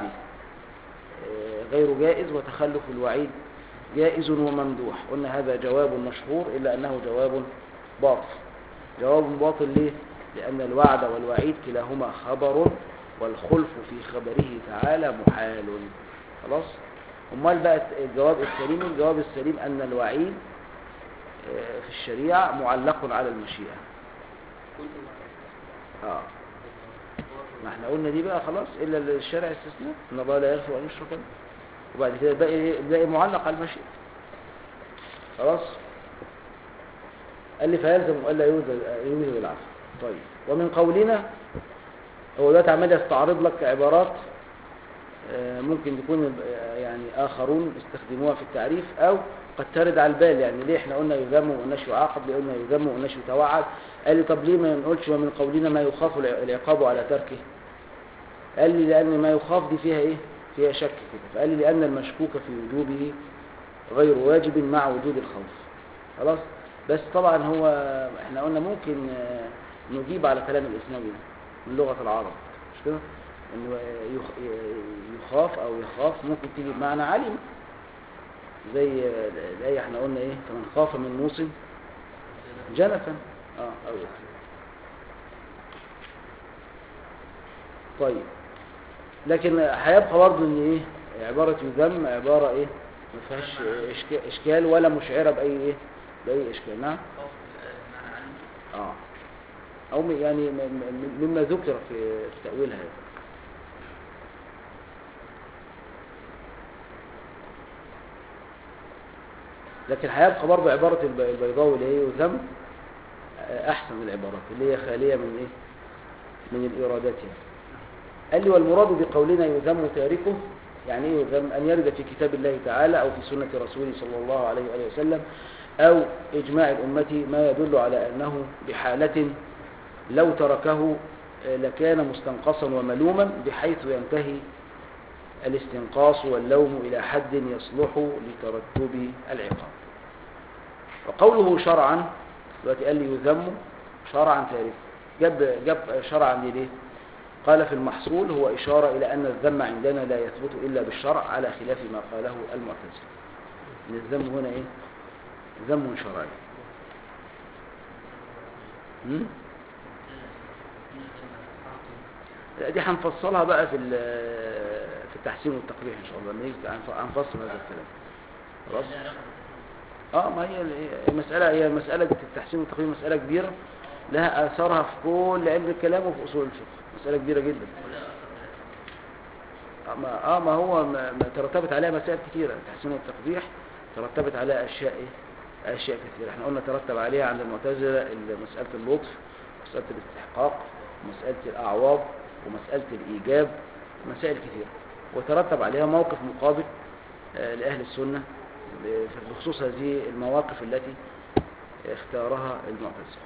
آه، غير جائز وتخلف الوعيد جائز وممدوح قلنا هذا جواب مشهور الا انه جواب باطل جواب باطل ليه لان الوعد والوعيد كلاهما خبر والخلف في خبره تعالى محال خلاص امال بقى الجواب السليم الجواب السليم ان الوعيد آه، في الشريعة معلق على المشيئة كل اه ما احنا قلنا دي بقى خلاص الا الشرع استثناء ان الله لا يغفر ان يشرك به وبعد كده الباقي الباقي معلق على المشيئة خلاص قال لي فيلزم الا يوجد يوجد العفو طيب ومن قولنا هو دلوقتي عمال يستعرض لك عبارات آه، ممكن يكون آه، يعني آخرون استخدموها في التعريف أو قد ترد على البال يعني ليه احنا قلنا يذم وما قلناش يعاقب ليه قلنا يذم وما قلناش يتوعد قال لي طب ليه ما نقولش ومن قولنا ما يخاف الع- العقاب على تركه قال لي لأن ما يخاف دي فيها إيه فيها شك كده فقال لي لأن المشكوك في وجوبه غير واجب مع وجود الخوف خلاص بس طبعا هو احنا قلنا ممكن آه، نجيب على كلام الإسلامي ده من لغة العرب مش كده انه يخ- يخاف او يخاف ممكن تيجي بمعنى علم زي الآية احنا قلنا ايه فمن خاف من موص جنفا اه او يخاف. طيب لكن هيبقى برضه ان ايه عبارة يذم عبارة ايه ما فيهاش إشكا- اشكال ولا مشعرة باي ايه باي اشكال نعم اه او م- يعني م- م- مما ذكر في في تأويلها يعني. لكن هيبقى برضه عبارة الب- البيضاوي اللي هي يذم آه، أحسن العبارات اللي هي خالية من إيه؟ من الإيرادات يعني. قال لي والمراد بقولنا يذم تاركه يعني إيه يذم أن يرد في كتاب الله تعالى أو في سنة رسوله صلى الله عليه وآله وسلم أو إجماع الأمة ما يدل على أنه بحالة لو تركه آه، لكان مستنقصا وملوما بحيث ينتهي الاستنقاص واللوم إلى حد يصلح لترتب العقاب وقوله شرعا دلوقتي قال لي يذم شرعا تاركه جاب جاب شرعا ليه قال في المحصول هو إشارة إلى أن الذم عندنا لا يثبت إلا بالشرع على خلاف ما قاله المعتزلة إن الذم هنا إيه ذم شرعي هم؟ لا دي هنفصلها بقى في ال- في التحسين والتقبيح ان شاء الله لما يجي هنف- هنفصل هذا الكلام خلاص اه ما هي ال- المساله هي مساله التحسين والتقبيح مساله كبيره لها اثارها في كل علم الكلام وفي اصول الفقه مساله كبيره جدا آه ما, اه ما هو ما ما ترتبت عليها مسائل كثيره التحسين والتقبيح ترتبت عليها اشياء ايه أشياء كثيرة احنا قلنا ترتب عليها عند المعتزلة ال- مسألة اللطف مسألة الاستحقاق ومسألة الأعواض ومسألة الإيجاب مسائل كثيرة وترتب عليها موقف مقابل آه، لأهل السنة ب- بخصوص هذه المواقف التي اختارها المعتزلة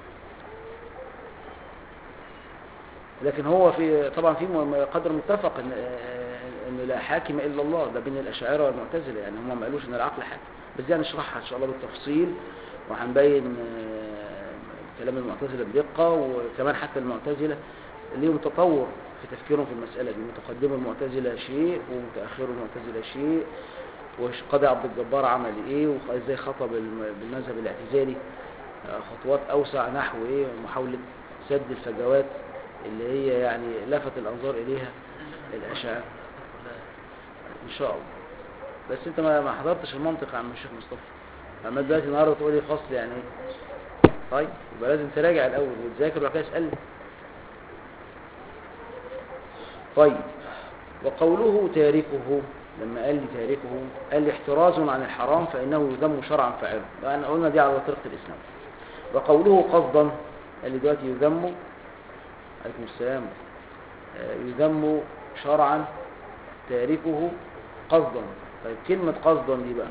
لكن هو في طبعا في م- قدر متفق ان آه، ان لا حاكم الا الله ده بين الاشاعره والمعتزله يعني هم ما قالوش ان العقل حاكم بس دي هنشرحها ان شاء الله بالتفصيل وهنبين آه، كلام المعتزله بدقه وكمان حتى المعتزله ليهم تطور في تفكيرهم في المساله دي متقدم المعتزله شيء ومتاخر المعتزله شيء وقاضي عبد الجبار عمل ايه وازاي خطب الم- بالمذهب الاعتزالي آه، خطوات اوسع نحو ايه محاوله سد الفجوات اللي هي يعني لفت الانظار اليها الاشاعره ان شاء الله بس انت ما ما حضرتش المنطق يا عم الشيخ مصطفى اما دلوقتي النهارده تقول لي فصل يعني ايه طيب يبقى لازم تراجع الاول وتذاكر وبعد كده اسالني طيب وقوله تاركه لما قال لي تاركه قال لي احتراز عن الحرام فانه يذم شرعا فاعله يعني قلنا دي على طريقه الاسلام وقوله قصدا قال لي دلوقتي يذم عليكم السلام آه، يذم شرعا تاركه قصدا طيب كلمة قصدا دي بقى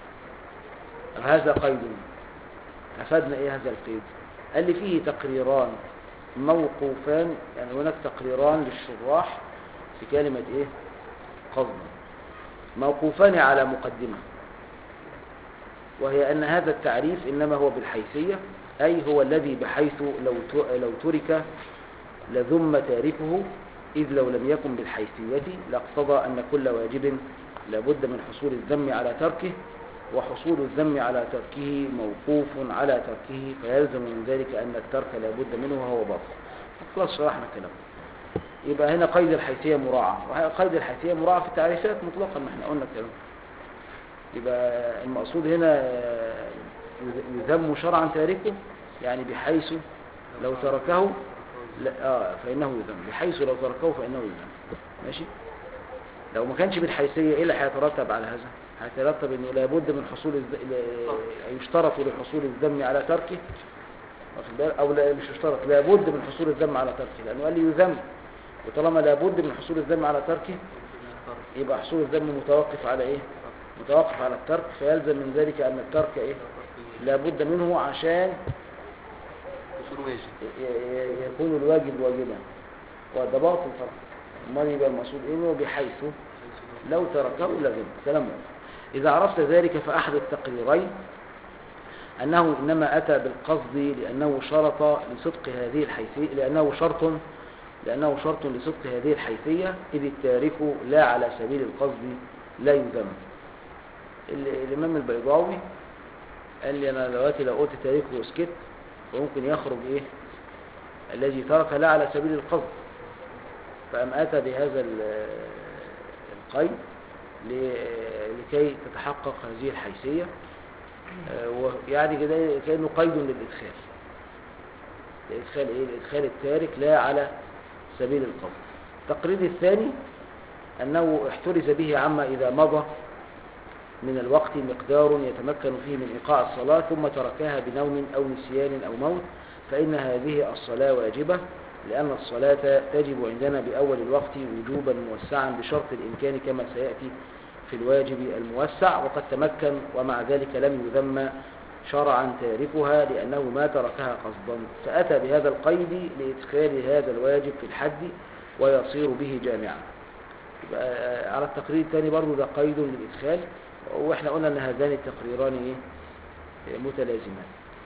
هذا قيد أفادنا إيه هذا القيد قال لي فيه تقريران موقوفان يعني هناك تقريران للشراح في كلمة إيه قصدا موقوفان على مقدمة وهي أن هذا التعريف إنما هو بالحيثية أي هو الذي بحيث لو ت- لو ترك لذم تاركه إذ لو لم يكن بالحيثية لاقتضى أن كل واجب لابد من حصول الذم على تركه وحصول الذم على تركه موقوف على تركه فيلزم من ذلك أن الترك لابد منه وهو باطل خلاص شرحنا الكلام يبقى هنا قيد الحيثية مراعاة وقيد الحيثية مراعاة في التعريفات مطلقا ما احنا قلنا الكلام يبقى المقصود هنا آه، يذم شرعا تاركه يعني بحيث لو تركه لا آه فإنه يذم بحيث لو تركه فإنه يذم ماشي لو ما كانش بالحيثية إيه اللي هيترتب على هذا هيترتب إنه لابد من حصول الز... ل- يشترط لحصول الذم على تركه واخد بالك؟ أو لا مش يشترط لابد من حصول الذم على تركه لأنه قال لي يذم وطالما لابد من حصول الذم على تركه يبقى حصول الذم متوقف على إيه متوقف على الترك فيلزم من ذلك أن الترك إيه لابد منه عشان وصول واجب ي- ي- يكون الواجب واجبا وده باطل طبعا امال يبقى المقصود انه بحيث لو تركه لزم كلام واضح. اذا عرفت ذلك فاحد التقريرين انه انما اتى بالقصد لانه شرط لصدق هذه الحيثيه لانه شرط لانه شرط لصدق هذه الحيثيه اذ التارك لا على سبيل القصد لا يذم ال- الامام البيضاوي قال لي انا دلوقتي لو قلت تاركه وسكت فممكن يخرج ايه الذي ترك لا على سبيل القصد فأم أتى بهذا ال- القيد ل- لكي تتحقق هذه الحيثية آه، ويعني كده كأنه قيد للإدخال الإدخال إيه؟ الإدخال التارك لا على سبيل القصد التقرير الثاني أنه احترز به عما إذا مضى من الوقت مقدار يتمكن فيه من إيقاع الصلاة ثم تركها بنوم أو نسيان أو موت فإن هذه الصلاة واجبة لأن الصلاة تجب عندنا بأول الوقت وجوبا موسعا بشرط الإمكان كما سيأتي في الواجب الموسع وقد تمكن ومع ذلك لم يذم شرعا تاركها لأنه ما تركها قصدا فأتى بهذا القيد لإدخال هذا الواجب في الحد ويصير به جامعا يبقى على التقرير الثاني برضو ده قيد للإدخال واحنا قلنا ان هذان التقريران ايه متلازمان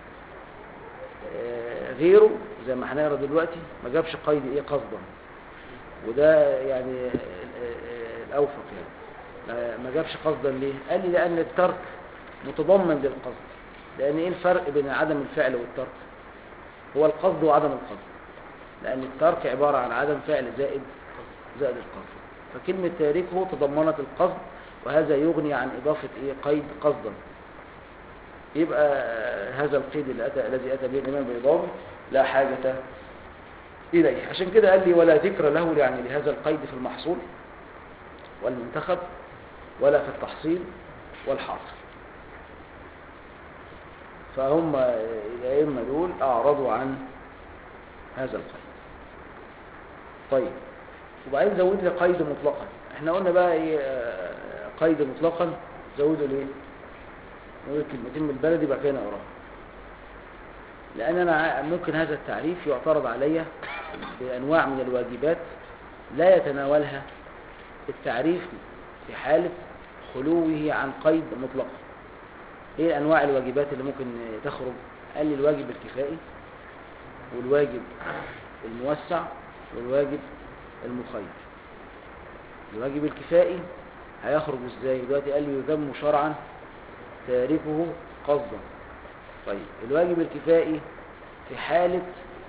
آه، غيره زي ما هنقرا دلوقتي ما جابش قيد ايه قصدا وده يعني آه، آه، الاوفق يعني ما- ما جابش قصدا ليه قال لي لان الترك متضمن للقصد لان ايه الفرق بين عدم الفعل والترك هو القصد وعدم القصد لان الترك عباره عن عدم فعل زائد زائد القصد فكلمه تاركه تضمنت القصد وهذا يغني عن إضافة إيه قيد قصدا يبقى هذا القيد اللي أتى الذي أتى به الإمام البيضاوي لا حاجة إليه عشان كده قال لي ولا ذكر له يعني لهذا القيد في المحصول والمنتخب ولا في التحصيل والحاصل فهم الأئمة دول أعرضوا عن هذا القيد طيب وبعدين زود لي قيد مطلقا احنا قلنا بقى ايه آه، قيد مطلقا زودوا ليه نقول كلمتين من البلدي بقى كده نقراها لان انا ع- ممكن هذا التعريف يعترض علي بانواع من الواجبات لا يتناولها التعريف في حالة خلوه عن قيد مطلق ايه انواع الواجبات اللي ممكن تخرج قال لي الواجب الكفائي والواجب الموسع والواجب المخير الواجب الكفائي هيخرج ازاي دلوقتي قال لي يذم شرعا تاركه قصدا طيب الواجب الكفائي في حالة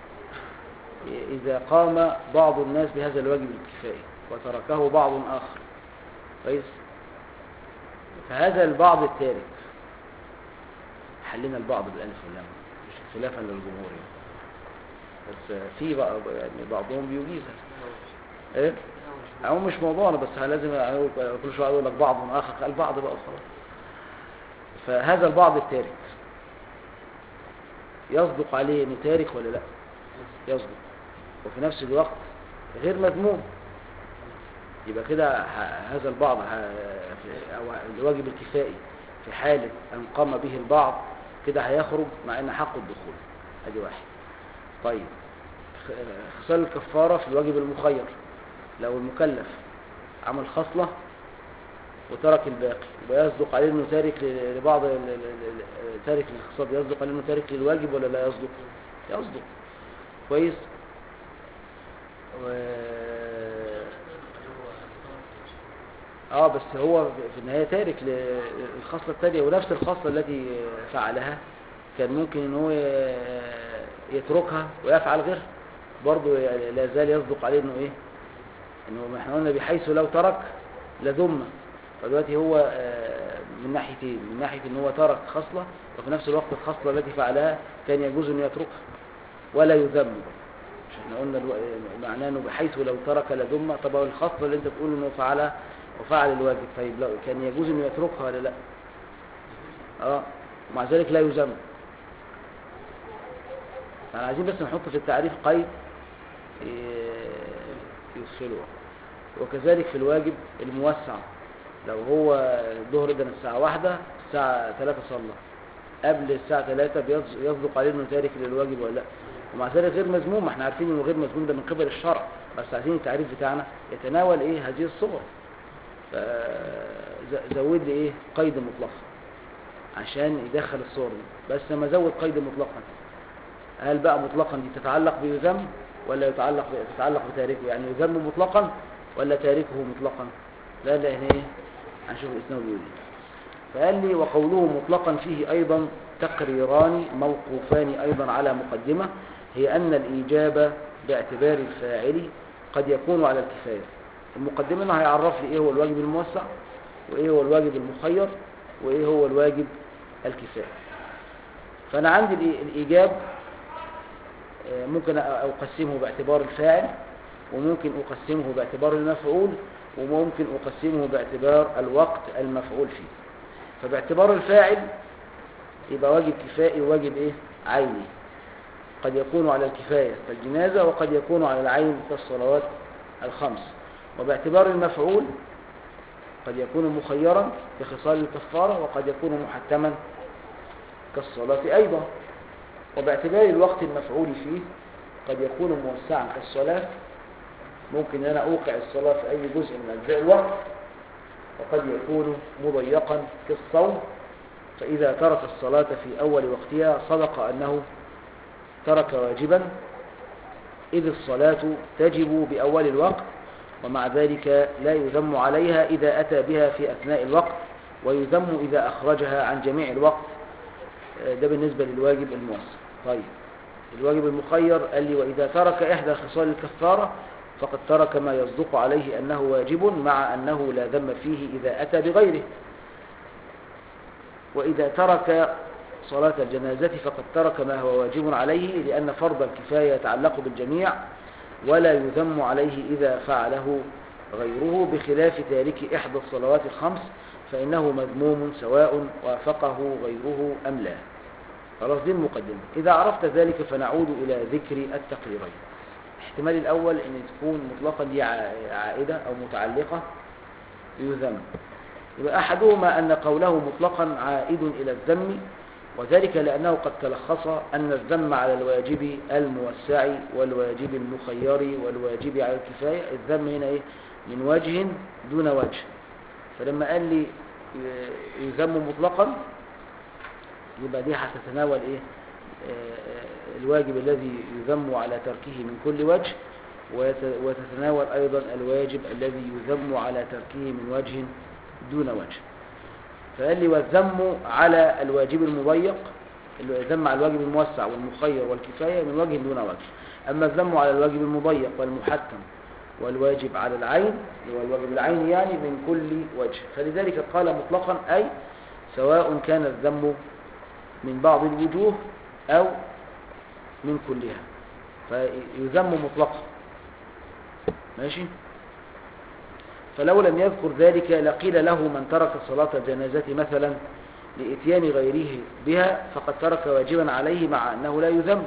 إذا قام بعض الناس بهذا الواجب الكفائي وتركه بعض آخر كويس فهذا البعض التارك حلنا البعض بالألف واللام مش خلافا للجمهور يعني. بس في بقى يعني بعضهم بيجيزها ايه هو مش موضوعنا بس لازم أقول كل شويه اقول لك بعض اخر قال بعض بقى وخلاص فهذا البعض التارك يصدق عليه انه تارك ولا لا يصدق وفي نفس الوقت غير مذموم يبقى كده ه- هذا البعض ه- في- او الواجب الكفائي في حالة ان قام به البعض كده هيخرج مع ان حق الدخول ادي واحد طيب خ- خصال الكفارة في الواجب المخير لو المكلف عمل خصلة وترك الباقي يبقى يصدق عليه انه تارك ل- لبعض ال- ال- ال- تارك للخصاب يصدق عليه انه تارك للواجب ولا لا يصدق يصدق كويس و... اه بس هو في النهاية تارك للخصلة التانية ونفس الخصلة التي فعلها كان ممكن ان هو يتركها ويفعل غيرها برضه لا زال يصدق عليه انه ايه انه ما احنا قلنا بحيث لو ترك لذم فدلوقتي هو آه، من ناحيتين من ناحية ان هو ترك خصلة وفي نفس الوقت الخصلة التي فعلها كان يجوز انه يتركها ولا يذم مش احنا قلنا الو... معناه انه بحيث لو ترك لذم طب هو الخصلة اللي انت بتقول انه فعلها وفعل الواجب طيب لو كان يجوز انه يتركها ولا لا اه ومع ذلك لا يذم احنا عايزين بس نحط في التعريف قيد إيه، يدخله وكذلك في الواجب الموسع لو هو الظهر ده الساعة واحدة الساعة ثلاثة صلى قبل الساعة ثلاثة بيص- يصدق عليه انه تارك للواجب ولا لا ومع ذلك غير مذموم ما احنا عارفين انه غير مذموم ده من قبل الشرع بس عايزين التعريف بتاعنا يتناول ايه هذه الصور ف- زود لي ايه قيد مطلق عشان يدخل الصور دي بس لما زود قيد مطلقا هل بقى مطلقا دي تتعلق بيذم ولا يتعلق تتعلق بتاركه يعني يذم مطلقا ولا تاركه مطلقا لا لا هنا ايه هنشوف الاسلام بيقول ايه فقال لي وقوله مطلقا فيه ايضا تقريران موقوفان ايضا على مقدمة هي ان الايجاب باعتبار الفاعل قد يكون على الكفاية المقدمة هنا هيعرف لي ايه هو الواجب الموسع وايه هو الواجب المخير وايه هو الواجب الكفاية فانا عندي الإي- الايجاب آه، ممكن أ- اقسمه باعتبار الفاعل وممكن اقسمه باعتبار المفعول وممكن اقسمه باعتبار الوقت المفعول فيه فباعتبار الفاعل يبقى واجب كفائي وواجب ايه عيني قد يكون على الكفاية كالجنازة وقد يكون على العين كالصلوات الخمس وباعتبار المفعول قد يكون مخيرا كخصال الكفارة وقد يكون محتما كالصلاة أيضا وباعتبار الوقت المفعول فيه قد يكون موسعا كالصلاة ممكن أن أنا أوقع الصلاة في أي جزء من أجزاء الوقت وقد يكون مضيقا كالصوم فإذا ترك الصلاة في أول وقتها صدق أنه ترك واجبا إذ الصلاة تجب بأول الوقت ومع ذلك لا يذم عليها إذا أتى بها في أثناء الوقت ويذم إذا أخرجها عن جميع الوقت آه، ده بالنسبة للواجب الموسع طيب الواجب المخير قال لي وإذا ترك إحدى خصال الكفارة فقد ترك ما يصدق عليه أنه واجب مع أنه لا ذم فيه إذا أتى بغيره وإذا ترك صلاة الجنازة فقد ترك ما هو واجب عليه لأن فرض الكفاية يتعلق بالجميع ولا يذم عليه إذا فعله غيره بخلاف تارك إحدى الصلوات الخمس فإنه مذموم سواء وافقه غيره أم لا خلاص دي المقدمة إذا عرفت ذلك فنعود إلى ذكر التقريرين الاحتمال الأول أن تكون مطلقا دي ع- عائدة أو متعلقة يذم يبقى أحدهما أن قوله مطلقا عائد إلى الذم وذلك لأنه قد تلخص أن الذم على الواجب الموسع والواجب المخير والواجب على الكفاية الذم هنا إيه؟ من وجه دون وجه فلما قال لي ي- يذم مطلقا يبقى دي هتتناول إيه آه، الواجب الذي يذم على تركه من كل وجه ويت- وتتناول أيضا الواجب الذي يذم على تركه من وجه دون وجه فقال لي والذم على الواجب المضيق الذم على الواجب الموسع والمخير والكفاية من وجه دون وجه أما الذم على الواجب المضيق والمحتم والواجب على العين اللي هو الواجب العين يعني من كل وجه فلذلك قال مطلقا أي سواء كان الذم من بعض الوجوه أو من كلها فيذم مطلقا ماشي فلو لم يذكر ذلك لقيل له من ترك صلاة الجنازة مثلا لإتيان غيره بها فقد ترك واجبا عليه مع أنه لا يذم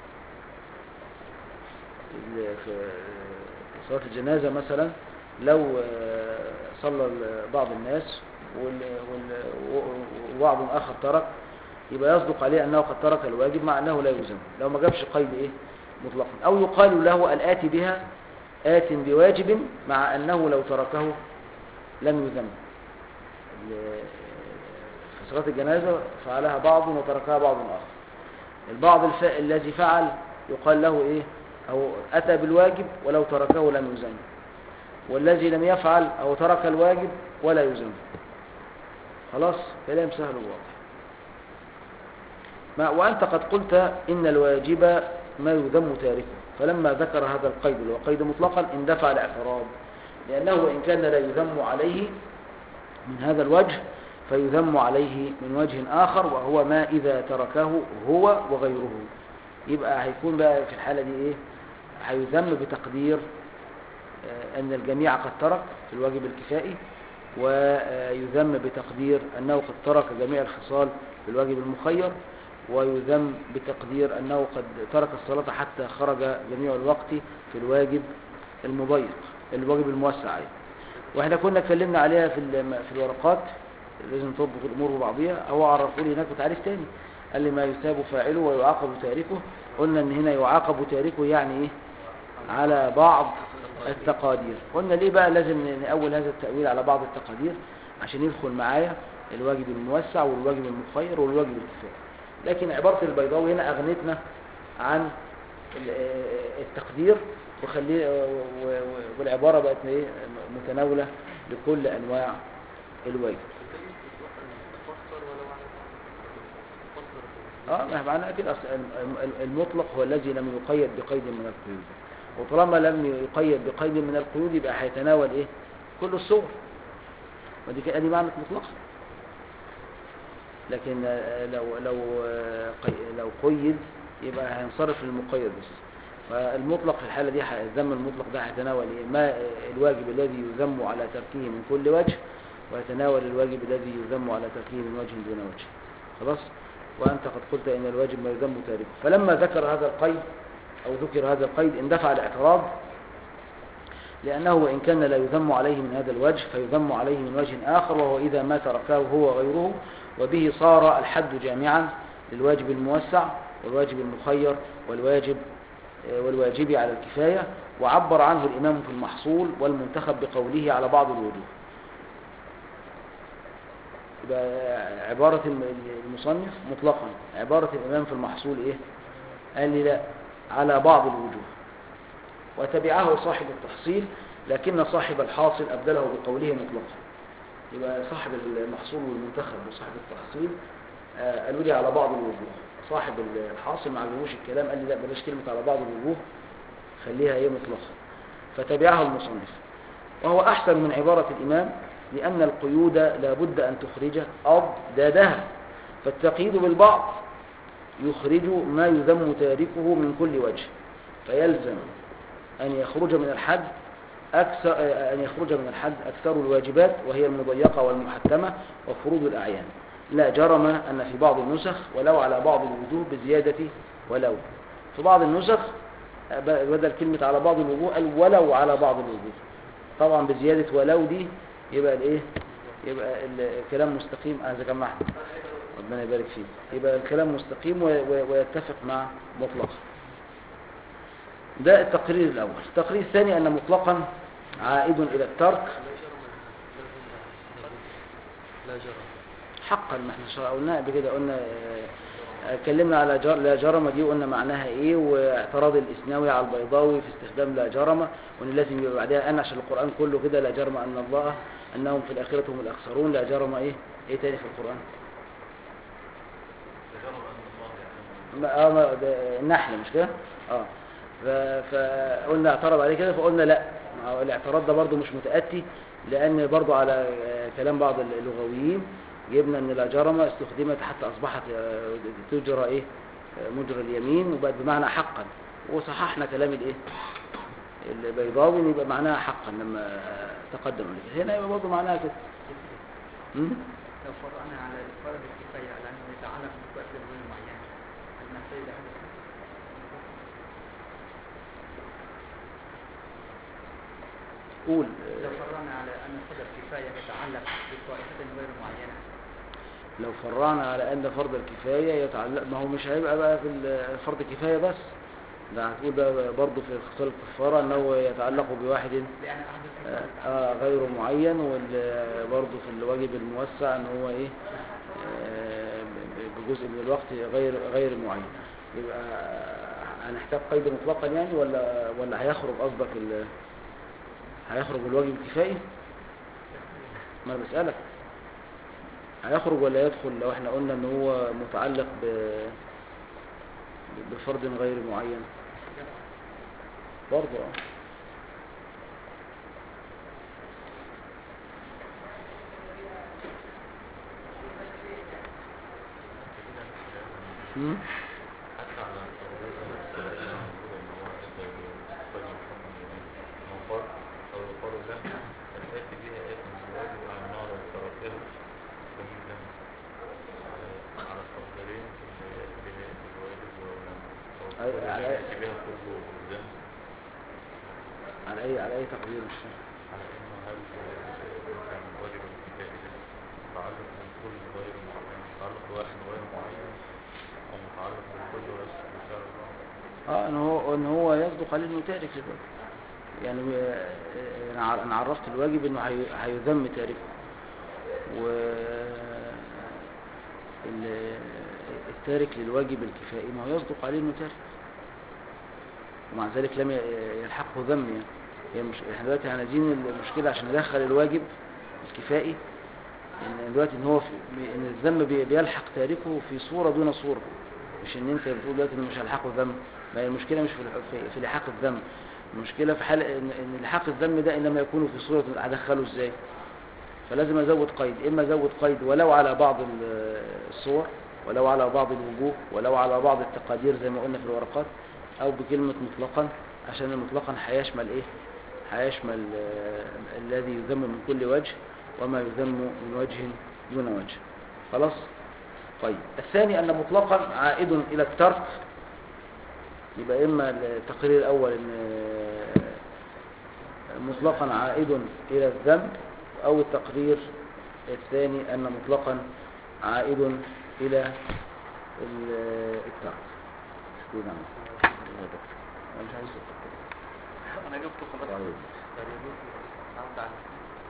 ال- في صلاة الجنازة مثلا لو آه، صلى ال- بعض الناس وال- وال- وبعض آخر ترك يبقى يصدق عليه أنه قد ترك الواجب مع أنه لا يلزم لو ما جابش قيد إيه مطلقا أو يقال له الآتي بها آت بواجب مع أنه لو تركه لم يذم ال- في صلاة الجنازة فعلها بعض وتركها بعض آخر البعض الف... الذي فعل يقال له إيه أو أتى بالواجب ولو تركه لم يذم والذي لم يفعل أو ترك الواجب ولا يذم خلاص كلام سهل وواضح ما وأنت قد قلت إن الواجب ما يذم تاركه فلما ذكر هذا القيد اللي هو قيد مطلقا اندفع الاعتراض لأنه وإن كان لا يذم عليه من هذا الوجه فيذم عليه من وجه آخر وهو ما إذا تركه هو وغيره يبقى هيكون بقى في الحالة دي إيه هيذم بتقدير آه، أن الجميع قد ترك في الواجب الكفائي ويذم بتقدير أنه قد ترك جميع الخصال في الواجب المخير ويذم بتقدير أنه قد ترك الصلاة حتى خرج جميع الوقت في الواجب المضيق الواجب الموسع أيضا واحنا كنا اتكلمنا عليها في الم- في الورقات لازم تضبط الامور ببعضها هو عرفوا لي هناك تعريف تاني قال لي ما يثاب فاعله ويعاقب تاركه قلنا ان هنا يعاقب تاركه يعني ايه على بعض التقادير قلنا ليه بقى لازم نأول هذا التأويل على بعض التقادير عشان يدخل معايا الواجب الموسع والواجب المخير والواجب الكفاية لكن عبارة البيضاوي هنا أغنتنا عن ال- التقدير وخليه و- و- والعبارة بقت ايه متناولة لكل أنواع الواجب تفسر ولو على تفسر اه ما معنى كده أصل الم- الم- المطلق هو الذي لم يقيد بقيد من القيود وطالما لم يقيد بقيد من القيود يبقى هيتناول ايه كل الصور ودي كده دي معنى مطلقة لكن آه، لو لو آه، قي- لو قيد يبقى هينصرف للمقيد بس فالمطلق في الحالة دي ح- الذم المطلق ده هيتناول ايه ما آه، الواجب الذي يذم على تركه من كل وجه ويتناول الواجب الذي يذم على تركه من وجه دون وجه خلاص وأنت قد قلت إن الواجب ما يذم تاركه فلما ذكر هذا القيد أو ذكر هذا القيد اندفع الاعتراض لأنه وإن كان لا يذم عليه من هذا الوجه فيذم عليه من وجه آخر وهو إذا ما تركه هو غيره وبه صار الحد جامعا للواجب الموسع والواجب المخير والواجب آه، والواجب على الكفاية وعبر عنه الإمام في المحصول والمنتخب بقوله على بعض الوجوه يبقى عبارة الم- المصنف مطلقا عبارة الإمام في المحصول إيه قال لي لا على بعض الوجوه وتبعه صاحب التحصيل لكن صاحب الحاصل أبدله بقوله مطلقا يبقى صاحب المحصول والمنتخب وصاحب التحصيل آه، قالوا لي على بعض الوجوه صاحب الحاصل ما عجبوش الكلام قال لي لا بلاش كلمة على بعض الوجوه خليها ايه مطلقة فتبعه المصنف وهو أحسن من عبارة الإمام لأن القيود لابد أن تخرج أضدادها فالتقييد بالبعض يخرج ما يذم تاركه من كل وجه فيلزم أن يخرج من الحد أكثر أن يخرج من الحد أكثر الواجبات وهي المضيقة والمحتمة وفروض الأعيان لا جرم أن في بعض النسخ ولو على بعض الوجوه بزيادة ولو في بعض النسخ ب- بدل كلمة على بعض الوجوه قال ولو على بعض الوجوه طبعا بزيادة ولو دي يبقى الايه يبقى ال- الكلام مستقيم هذا كان احمد ربنا يبارك فيك يبقى الكلام مستقيم و- و- ويتفق مع مطلق ده التقرير الأول التقرير الثاني أن مطلقا عائد إلى الترك لا جرم حقا ما احنا شرع- قلنا قبل كده قلنا آه، اتكلمنا على جر... لا جرم دي وقلنا معناها ايه واعتراض الاسناوي على البيضاوي في استخدام لا جرم وان لازم يبقى بعدها ان عشان القران كله كده لا جرم ان الله انهم في الاخره هم الاخسرون لا جرم ايه ايه تاني في القران تجرب أن الله يعلم ما- اه ما- ده النحل مش كده اه ف- فقلنا اعترض عليه كده فقلنا لا ما هو الاعتراض ده برضو مش متأتي لأن برضو على آه، كلام بعض اللغويين جبنا ان لا جرم استخدمت حتى أصبحت آه، تجرى ايه آه، مجرى اليمين وبقت بمعنى حقا وصححنا كلام الايه البيضاوي إن يبقى معناها حقا لما آه، تقدم لك هنا يبقى برضو معناها كده م? لو فرعنا على فرض الكفاية على أنه يتعلق بفرد غير معين هل نحتاج إلى هذا الشيء؟ قول لو آه، فرعنا على أن فرض الكفاية يتعلق بطائفة غير معينة لو فرعنا على ان فرض الكفايه يتعلق ما هو مش هيبقى بقى في ال- فرض كفايه بس ده هتقول بقى برضه في اختصار الكفاره انه يتعلق بواحد لأن أحد آه، الكفاية آه غير معين وبرضه في الواجب الموسع ان هو ايه آه، ب- بجزء من الوقت غير غير معين يبقى هنحتاج قيد مطلقا يعني ولا ولا هيخرج قصدك ال- هيخرج الواجب الكفائي ما انا بسألك هيخرج ولا يدخل لو احنا قلنا ان هو متعلق ب بفرد غير معين برضه اه مم؟ حتى على التوظيف نفس الأشياء موجودة إن هو إذا يقيم حكم اليمين أو فرض أو يقال له فلتأتي بها آية من الواجب على النوع لو تركها فمن لم آه، على التقديرين اللي يأتي بها آية الواجب ولم أو أي- ولم على- يأتي بها كله ذنب على اي على اي تقدير مش فاهم على إنه هل مثلا واجب الكفاية ده متعلق بالكل غير معين متعلق بواحد غير معين أو متعلق بالكل بس بشرع الله اه ان هو ان هو يصدق عليه انه تارك للواجب يعني آه، آه، انا ع- انا عرفت الواجب انه هي- هيذم تاركه و ال- التارك للواجب الكفائي ما هو يصدق عليه انه تارك ومع ذلك لم ي- يلحقه ذم يعني هي مش احنا دلوقتي هنزين المشكله عشان ندخل الواجب الكفائي ان دلوقتي ان هو في ان الذم بي- بيلحق تاركه في صوره دون صوره مش ان انت بتقول دلوقتي انه مش هيلحقه ذم ما هي المشكله مش في الح- في, في لحاق الذم المشكله في حال ان, إن لحاق الذم ده انما يكون في صوره هدخله ازاي فلازم ازود قيد اما ازود قيد ولو على بعض ال- الصور ولو على بعض الوجوه ولو على بعض التقادير زي ما قلنا في الورقات او بكلمه مطلقا عشان المطلقا هيشمل ايه هيشمل آه، الذي يذم من كل وجه وما يذم من وجه دون وجه خلاص طيب الثاني أن مطلقا عائد إلى الترك يبقى إما التقرير الأول أن مطلقا عائد إلى الذنب أو التقرير الثاني أن مطلقا عائد إلى ال- الترك شكرا أنا مش عايز أتأكد. أنا جبته خلاص طيب. يعني يجوز العودة على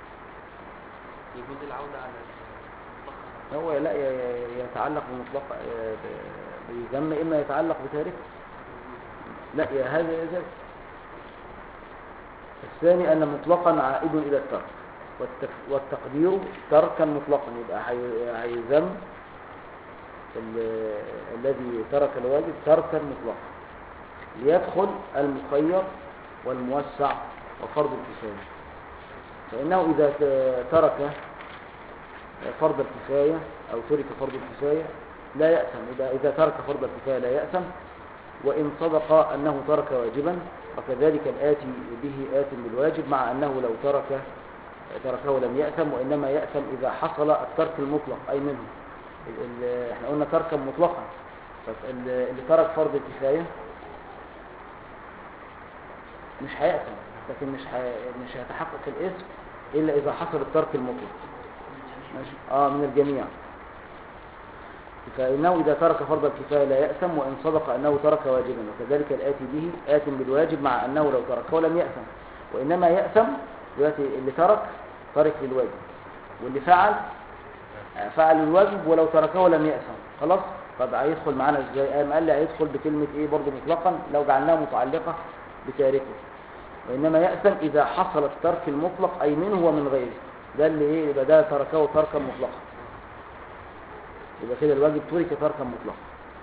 يجوز العودة على المطلق هو لا ي- ي- يتعلق بمطلق آه، ب- بذم إما يتعلق بتارك لا يا هذا يا ذاك الثاني أن مطلقا عائد إلى الترك والتك- والتقدير تركا مطلقا يبقى هي- هيذم ال- الذي ترك الواجب تركا مطلقا ليدخل المخير والموسع وفرض الكفاية فإنه إذا ت- ترك فرض الكفاية أو ترك فرض الكفاية لا يأثم إذا, إذا ترك فرض الكفاية لا يأثم وإن صدق أنه ترك واجبا وكذلك الآتي به آت بالواجب مع أنه لو ترك تركه لم يأثم وإنما يأثم إذا حصل الترك المطلق أي منه ال- ال- احنا قلنا تركا مطلقا طب ال- اللي ترك فرض الكفاية مش هيأثم لكن مش ه... مش هيتحقق الاسم إلا إذا حصل الترك المطلق ماشي اه من الجميع فإنه إذا ترك فرض الكفاية لا يأثم وإن صدق أنه ترك واجبا وكذلك الآتي به آت بالواجب مع أنه لو تركه لم يأثم وإنما يأثم دلوقتي اللي ترك ترك للواجب واللي فعل آه، فعل الواجب ولو تركه لم يأثم خلاص طب هيدخل معانا ازاي قام قال لي هيدخل بكلمة ايه برضه مطلقا لو جعلناها متعلقة بتاركه وإنما يأثم إذا حصل الترك المطلق أي منه ومن غيره ده اللي ايه يبقى ده تركه تركا مطلقا يبقى كده الواجب ترك تركا مطلقا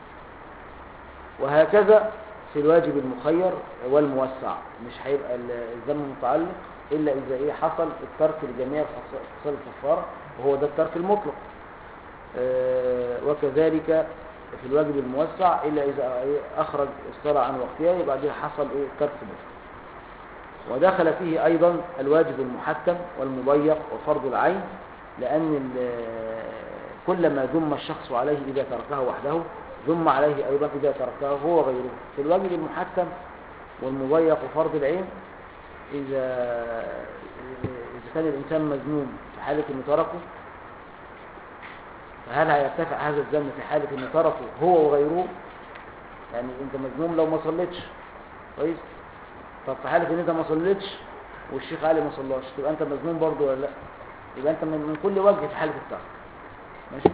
وهكذا في الواجب المخير والموسع مش هيبقى ال- الذم متعلق إلا إذا إيه حصل الترك لجميع الخص- خصال الكفارة وهو ده الترك المطلق آه، وكذلك في الواجب الموسع إلا إذا إيه أخرج الصلاة عن وقتها يبقى دي حصل إيه الترك المطلق ودخل فيه أيضا الواجب المحتم والمضيق وفرض العين لأن ال- كل ما ذم الشخص عليه إذا تركه وحده ذم عليه أيضا إذا تركه هو غيره في الواجب المحتم والمضيق وفرض العين إذا إذا كان الإنسان مذموم في حالة إنه تركه فهل هيرتفع هذا الذم في حالة إنه تركه هو وغيره يعني أنت مذموم لو ما صليتش كويس طب في حالة إن أنت ما صليتش والشيخ علي ما صلاش تبقى أنت مذموم برضه ولا لا يبقى أنت من, من كل وجه في حالة الترك ماشي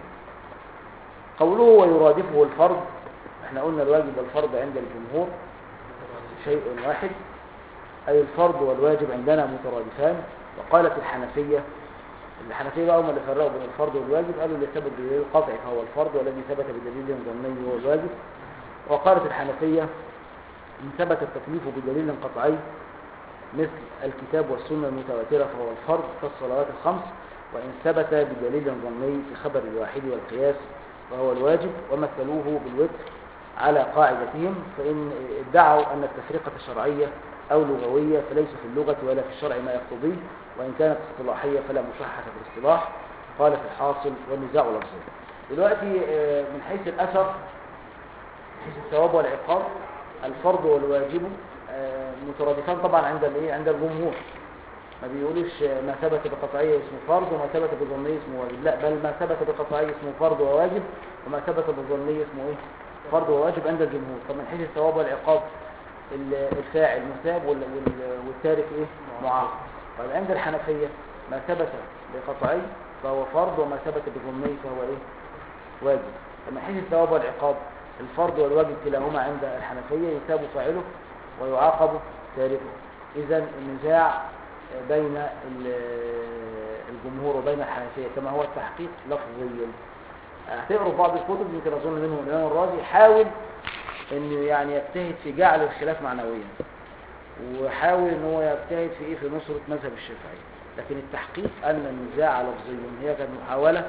قوله ويرادفه الفرض احنا قلنا الواجب والفرض عند الجمهور شيء واحد أي الفرض والواجب عندنا مترادفان وقالت الحنفية الحنفية بقى هم اللي فرقوا بين الفرض والواجب قالوا اللي ثبت بدليل قطعي فهو الفرض والذي ثبت بدليل ظني هو الواجب وقالت الحنفية إن ثبت التكليف بدليل قطعي مثل الكتاب والسنة المتواترة فهو الفرض كالصلوات الخمس وإن ثبت بدليل ظني كخبر الواحد والقياس فهو الواجب ومثلوه بالوتر على قاعدتهم فإن ادعوا أن التفرقة شرعية أو لغوية فليس في اللغة ولا في الشرع ما يقتضيه وإن كانت اصطلاحية فلا مصحة في الاصطلاح قال في الحاصل والنزاع لفظي دلوقتي آه، من حيث الأثر من حيث الثواب والعقاب الفرض والواجب آه، مترادفان طبعا عند الايه عند الجمهور ما بيقولوش آه، ما ثبت بقطعية اسمه فرض وما ثبت بظنية اسمه واجب لا بل ما ثبت بقطعية اسمه فرض وواجب وما ثبت بظنية اسمه ايه فرض وواجب عند الجمهور طب من حيث الثواب والعقاب ال- الفاعل مثاب وال- وال- والتارك ايه معاقب طيب عند الحنفية ما ثبت بقطعي فهو فرض وما ثبت بظني فهو ايه واجب فمن حيث الثواب والعقاب الفرض والواجب كلاهما عند الحنفية يثاب فاعله ويعاقب تاركه اذا النزاع بين ال- الجمهور وبين الحنفية كما هو التحقيق لفظيا هتقروا بعض الكتب يمكن اظن منهم الامام الرازي حاول انه يعني يجتهد في جعل الخلاف معنويا وحاول ان هو يجتهد في ايه في نصرة مذهب الشافعي لكن التحقيق ان النزاع لفظيا هي كانت محاولة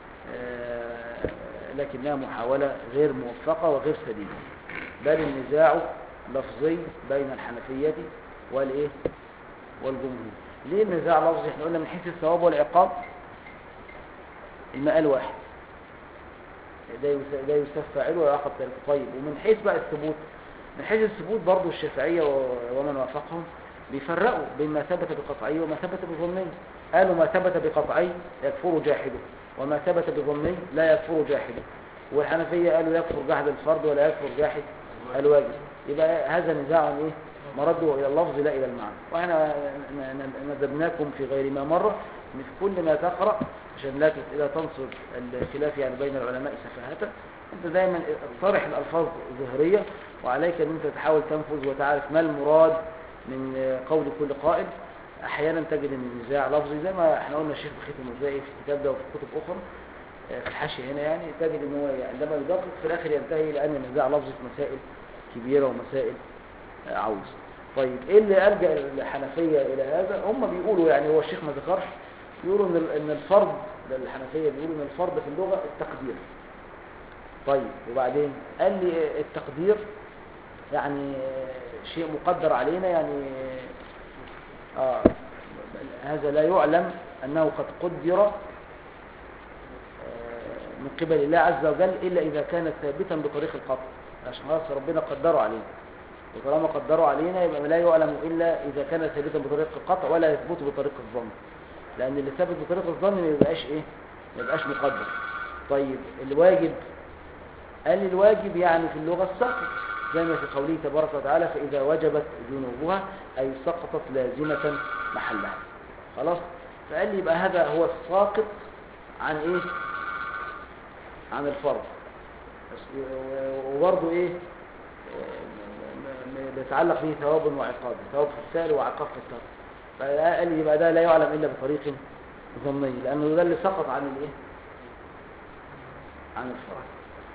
آه، لكنها محاولة غير موفقة وغير سليمة بل النزاع لفظي بين الحنفية والايه والجمهور ليه النزاع لفظي احنا قلنا من حيث الثواب والعقاب المقال واحد ده يس- ده يسف فاعله ويعاقب تاركه طيب ومن حيث بقى الثبوت من حيث الثبوت برضه الشافعية و- ومن وافقهم بيفرقوا بين ما ثبت بقطعي وما ثبت بظني قالوا ما ثبت بقطعي يكفر جاحده وما ثبت بظني لا يكفر جاحده والحنفية قالوا يكفر جحد الفرض ولا يكفر جاحد الواجب يبقى هذا نزاع ايه مرده الى اللفظ لا الى المعنى واحنا ن- ن- ندبناكم في غير ما مره ان في كل ما تقرا عشان لا تت- لا تنصب الخلاف يعني بين العلماء سفاهه انت دايما طرح الالفاظ ظهريه وعليك ان انت تحاول تنفذ وتعرف ما المراد من قول كل قائل احيانا تجد ان النزاع لفظي زي ما احنا قلنا الشيخ بخيت المزائي في الكتاب ده وفي كتب اخرى آه، في الحاشيه هنا يعني تجد ان هو عندما يدقق في الاخر ينتهي الى ان النزاع لفظي في مسائل كبيره ومسائل آه، عوز طيب ايه اللي الجا الحنفيه الى هذا هم بيقولوا يعني هو الشيخ ما ذكرش بيقولوا ان ال- ان الفرض ده الحنفيه بيقولوا ان الفرض في اللغه التقدير طيب وبعدين قال لي التقدير يعني شيء مقدر علينا يعني آه هذا لا يعلم أنه قد قدر آه، من قبل الله عز وجل إلا إذا كانت ثابتا بطريق القطع عشان خلاص ربنا قدره علينا وطالما قدروا علينا يبقى لا يعلم إلا إذا كان ثابتا بطريق القطع ولا يثبت بطريق الظن لأن اللي ثابت بطريق الظن ما يبقاش إيه ما يبقاش مقدر طيب الواجب قال الواجب يعني في اللغة السقط زي ما في قوله تبارك وتعالى فإذا وجبت جنوبها أي سقطت لازمة محلها خلاص فقال لي يبقى هذا هو الساقط عن إيه عن الفرض بس- وبرضه إيه م- م- بيتعلق به ثواب وعقاب ثواب في الفعل وعقاب في الترك فقال لي يبقى ده لا يعلم إلا بطريق ظني لأنه ده اللي سقط عن الإيه عن الفرض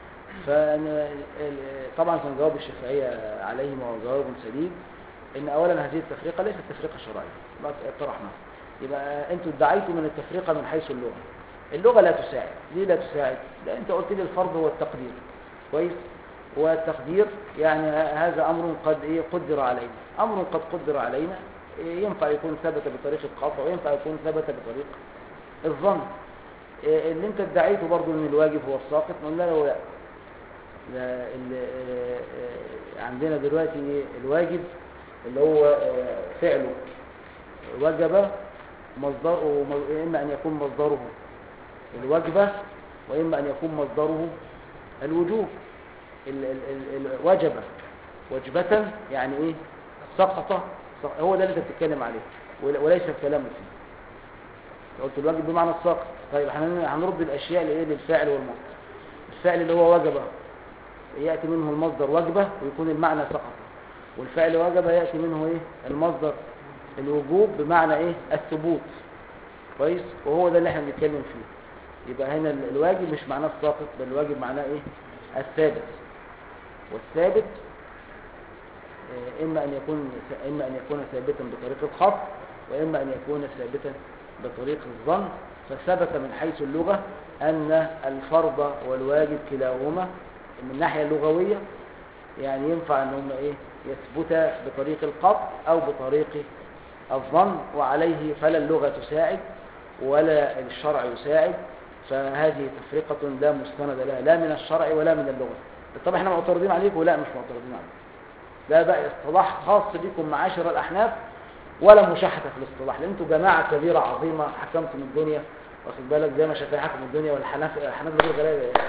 فطبعا كان جواب الشافعية عليهم وهو جواب سديد ان اولا هذه التفرقة ليست تفرقة شرعية ما طرحناها يبقى انتوا ادعيتوا من التفرقة من حيث اللغة اللغة لا تساعد ليه لا تساعد لا انت قلت لي الفرض هو التقدير كويس والتقدير يعني ه- هذا امر قد ايه قدر علينا امر قد قدر علينا إيه، ينفع يكون ثبت بطريق القطع وينفع يكون ثبت بطريق الظن إيه، اللي انت ادعيته برضو ان الواجب هو الساقط قلنا له لا لا، ال- آه، آه، عندنا دلوقتي الواجب اللي هو آه، فعله وجب مصدره إما أن يكون مصدره الوجبة وإما أن يكون مصدره الوجوب ال- ال- ال- ال- وجب وجبة يعني إيه سقط سق- هو ده اللي أنت بتتكلم عليه ول- وليس الكلام فيه قلت الواجب بمعنى السقط طيب هن- هنرد الأشياء لإيه للفاعل والمصدر الفعل اللي هو وجب يأتي منه المصدر وجبة ويكون المعنى سقط والفعل وجب يأتي منه ايه المصدر الوجوب بمعنى ايه الثبوت كويس وهو ده اللي احنا بنتكلم فيه يبقى هنا ال- الواجب مش معناه الساقط بل الواجب معناه ايه الثابت والثابت آه، اما ان يكون اما ان يكون ثابتا بطريق الخط واما ان يكون ثابتا بطريق الظن فثبت من حيث اللغة ان الفرض والواجب كلاهما من الناحية اللغوية يعني ينفع ان هم ايه يثبتا بطريق القطع او بطريق الظن وعليه فلا اللغة تساعد ولا الشرع يساعد فهذه تفرقة لا مستند لها لا من الشرع ولا من اللغة طب احنا معترضين عليكم ولا مش معترضين عليكم ده بقى اصطلاح خاص بكم معاشر الأحناف ولا مشاحة في الاصطلاح لأن انتوا جماعة كبيرة عظيمة حكمتم الدنيا واخد بالك زي ما شافعي حكم الدنيا والحنف الحنف دول غلابة يعني.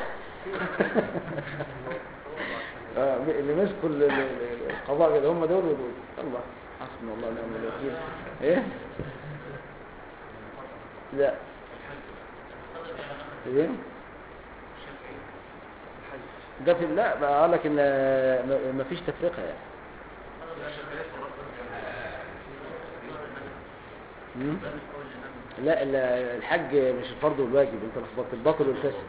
آه، اللي مسكوا ال- ال- ال- القضاء اللي هم دول ودول الله حسبنا الله ونعم الوكيل ايه لا ايه ده في لا بقى لك ان ما- ما فيش تفرقه يعني مم؟ لا ال- الحج مش الفرض والواجب انت لخبطت الباطل والفاسد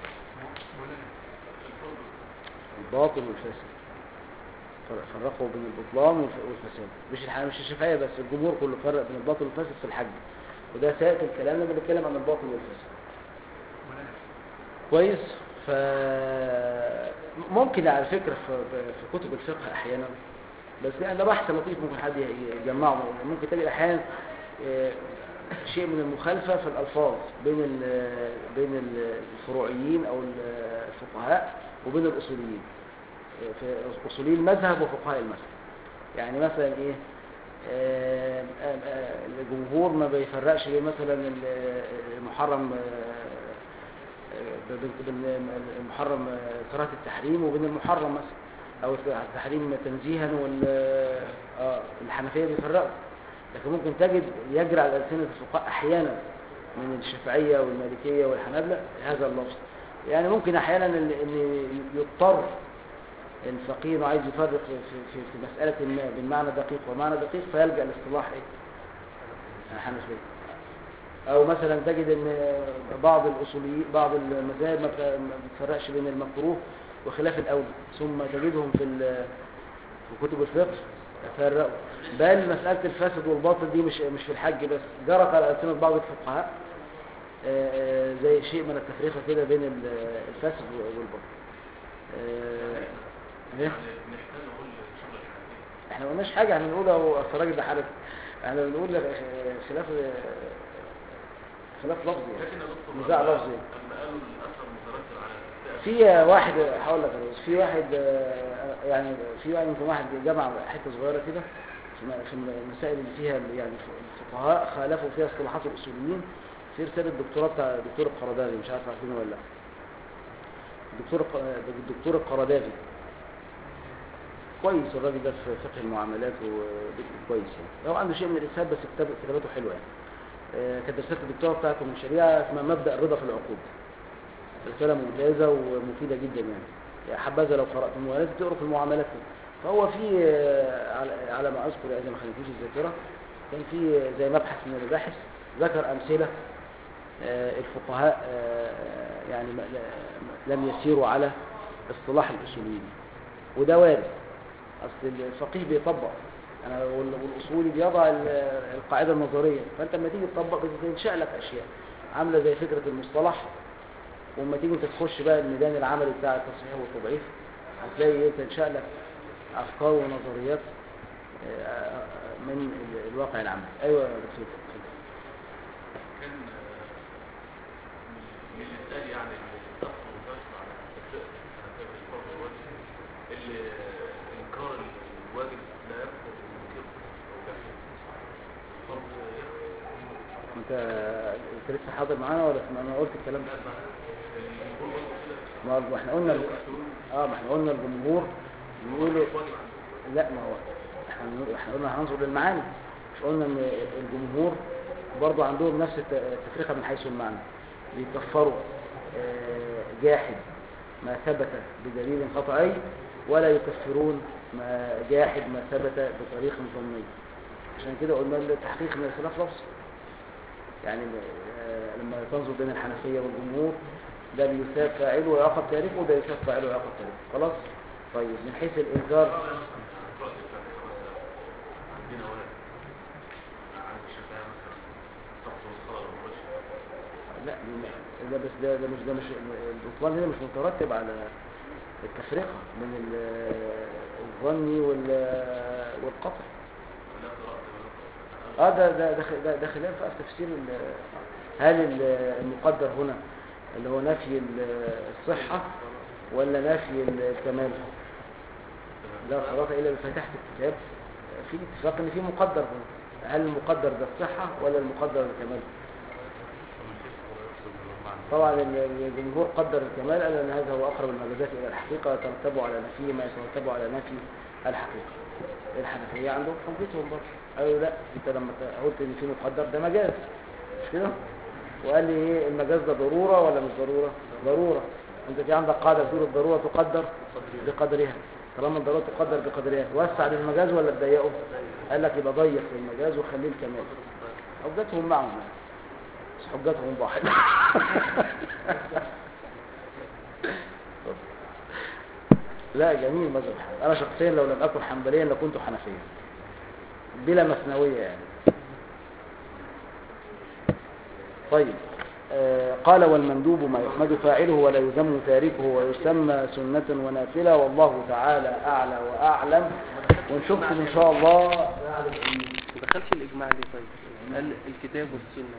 الباطل والفاسد فر- فرقوا بين البطلان والف- والفساد مش الح... مش الشافعيه بس الجمهور كله فرق بين الباطل والفاسد في الحج وده سياتي الكلام لما بنتكلم عن الباطل والفاسد كويس ف ممكن على فكره في, في كتب الفقه احيانا بس يعني ده بحث لطيف ممكن حد يجمعه ممكن تلاقي احيانا آه، شيء من المخالفه في الالفاظ بين ال- بين ال- الفروعيين او ال- الفقهاء وبين الاصوليين في اصولي المذهب وفقهاء المذهب يعني مثلا ايه آه، آه، آه، الجمهور ما بيفرقش بين مثلا ال- المحرم آه، آه، بين بين المحرم آه، كراهه التحريم وبين المحرم مثلا او التحريم تنزيها وال اه الحنفيه بيفرقوا لكن ممكن تجد يجري على السنه الفقهاء احيانا من الشافعيه والمالكيه والحنابلة هذا اللفظ يعني ممكن احيانا ان إن يضطر الفقيه انه عايز يفرق في, في, في مسألة ما بين معنى دقيق ومعنى دقيق فيلجأ لاصطلاح ايه الحنفية او مثلا تجد ان بعض الاصوليين بعض المذاهب ما بت- ما بتفرقش بين المكروه وخلاف الاولى ثم تجدهم في ال- في كتب الفقه يفرقوا بل مسألة الفاسد والباطل دي مش مش في الحج بس جرت على ألسنة بعض الفقهاء آه، آه، زي شيء من التفرقة كده بين ال- الفاسد والباطل آه، ايه احنا ما قلناش حاجة احنا بنقول اهو أصل الراجل ده حالف احنا بنقول آه، خلاف آه، خلاف لفظي يعني. لكن يا دكتور نزاع لما- لفظي لما قالوا الاثر مترتب في واحد هقول لك يا ريس، في واحد آه، يعني في واحد يمكن واحد جمع حته صغيره كده في م- في المسائل اللي فيها اللي يعني الفقهاء خالفوا فيها اصطلاحات الاصوليين في رساله الدكتوراه بتاع الدكتور القرضاوي مش عارف عارفينه ولا لا الدكتور الق- الدكتور القرضاوي كويس الراجل ده في فقه المعاملات وبيكتب كويس يعني هو عنده شيء من الارسال بس كتاب كتاباته حلوه يعني آه، كانت رساله الدكتوراه بتاعته من شريعه اسمها مبدا الرضا في العقود رسالة ممتازة ومفيدة جدا يعني يا حبذا لو قرأتم ولازم تقروا في المعاملات كده. فهو في آه، على- على ما أذكر إذا ما خليتوش الذاكرة كان في آه، زي مبحث من المباحث ذكر أمثلة آه، الفقهاء آه، يعني ما- لا- لم يسيروا على اصطلاح الأصوليين وده وارد أصل الفقيه بيطبق أنا وال- والأصولي بيضع ال- القاعدة النظرية فأنت لما تيجي تطبق بتنشأ لك أشياء عاملة زي فكرة المصطلح وما تيجي انت تخش بقى الميدان العملي بتاع التصحيح والتضعيف هتلاقي ايه تنشأ لك افكار ونظريات آه، من ال- الواقع العملي ايوه يا دكتور اتفضل. كان آه، من من الإنسان يعني اللي ضغط وضغط على الفقه الحنفية في الفرق الوجه اللي إنكار الواجب لا يكفر المنكر أو جهل الفرق يكفر انت انت لسه حاضر معانا ولا ما انا قلت الكلام ده الجمهور برضه كده ما هو احنا قلنا اه ما احنا قلنا الجمهور بيقولوا لا ما هو احنا بنقول- احنا قلنا هننظر للمعاني مش قلنا ان الجمهور برضو عندهم نفس الت- التفرقه من حيث المعنى بيكفروا آه، جاحد ما ثبت بدليل قطعي ولا يكفرون ما جاحد ما ثبت بطريق ظني عشان كده قلنا التحقيق من الخلاف لفظ يعني آه، لما تنظر بين الحنفيه والجمهور ده بيثاب فاعله ويعاقب تاركه وده يثاب فاعله ويعاقب تاركه خلاص طيب من حيث الانكار رأس الفاتحة مثلا عندنا ولد عند الشفاعة مثلا تحصل الصلاة والوجه لا ده بس ده, ده مش ده مش البطلان هنا مش مترتب على التفرقه بين ال- الظني وال- والقطع ولا قراءة ولا قراءة اه ده ده ده خ- ده, ده خلاف بقى في تفسير ال- هل ال- المقدر هنا اللي هو نفي ال- الصحه ولا نفي الكمال لا صلاة إلا بفتحت الكتاب في اتفاق ان في مقدر هنا هل المقدر ده الصحه ولا المقدر الكمال ومن حيث هو يقصد بالمعنى طبعا ال- الجمهور قدر الكمال قال ان هذا هو اقرب المجازات الى الحقيقه يترتب على نفي ما يترتب على نفي الحقيقه الحنفيه عندهم حجتهم برضه قالوا لا انت لما ت- قلت ان في مقدر ده مجاز مش كده وقال لي ايه المجاز ده ضروره ولا مش ضروره ضروره انت في عندك قاعده بتقول الضروره تقدر بقدرها طالما الضروره تقدر بقدرها توسع للمجاز ولا تضيقه قال لك يبقى ضيق للمجاز وخليه الكمال حجتهم معهم يعني. بس حجتهم ضاحكه لا جميل مذهب الحنبلي انا شخصيا لو لم اكن حنبليا لكنت حنفيا بلا مثنويه يعني طيب آه قال والمندوب ما يحمد فاعله ولا يذم تاركه ويسمى سنة ونافلة والله تعالى أعلى وأعلم ونشوفكم إن شاء الله ما دخلش الإجماع ليه طيب قال الكتاب والسنة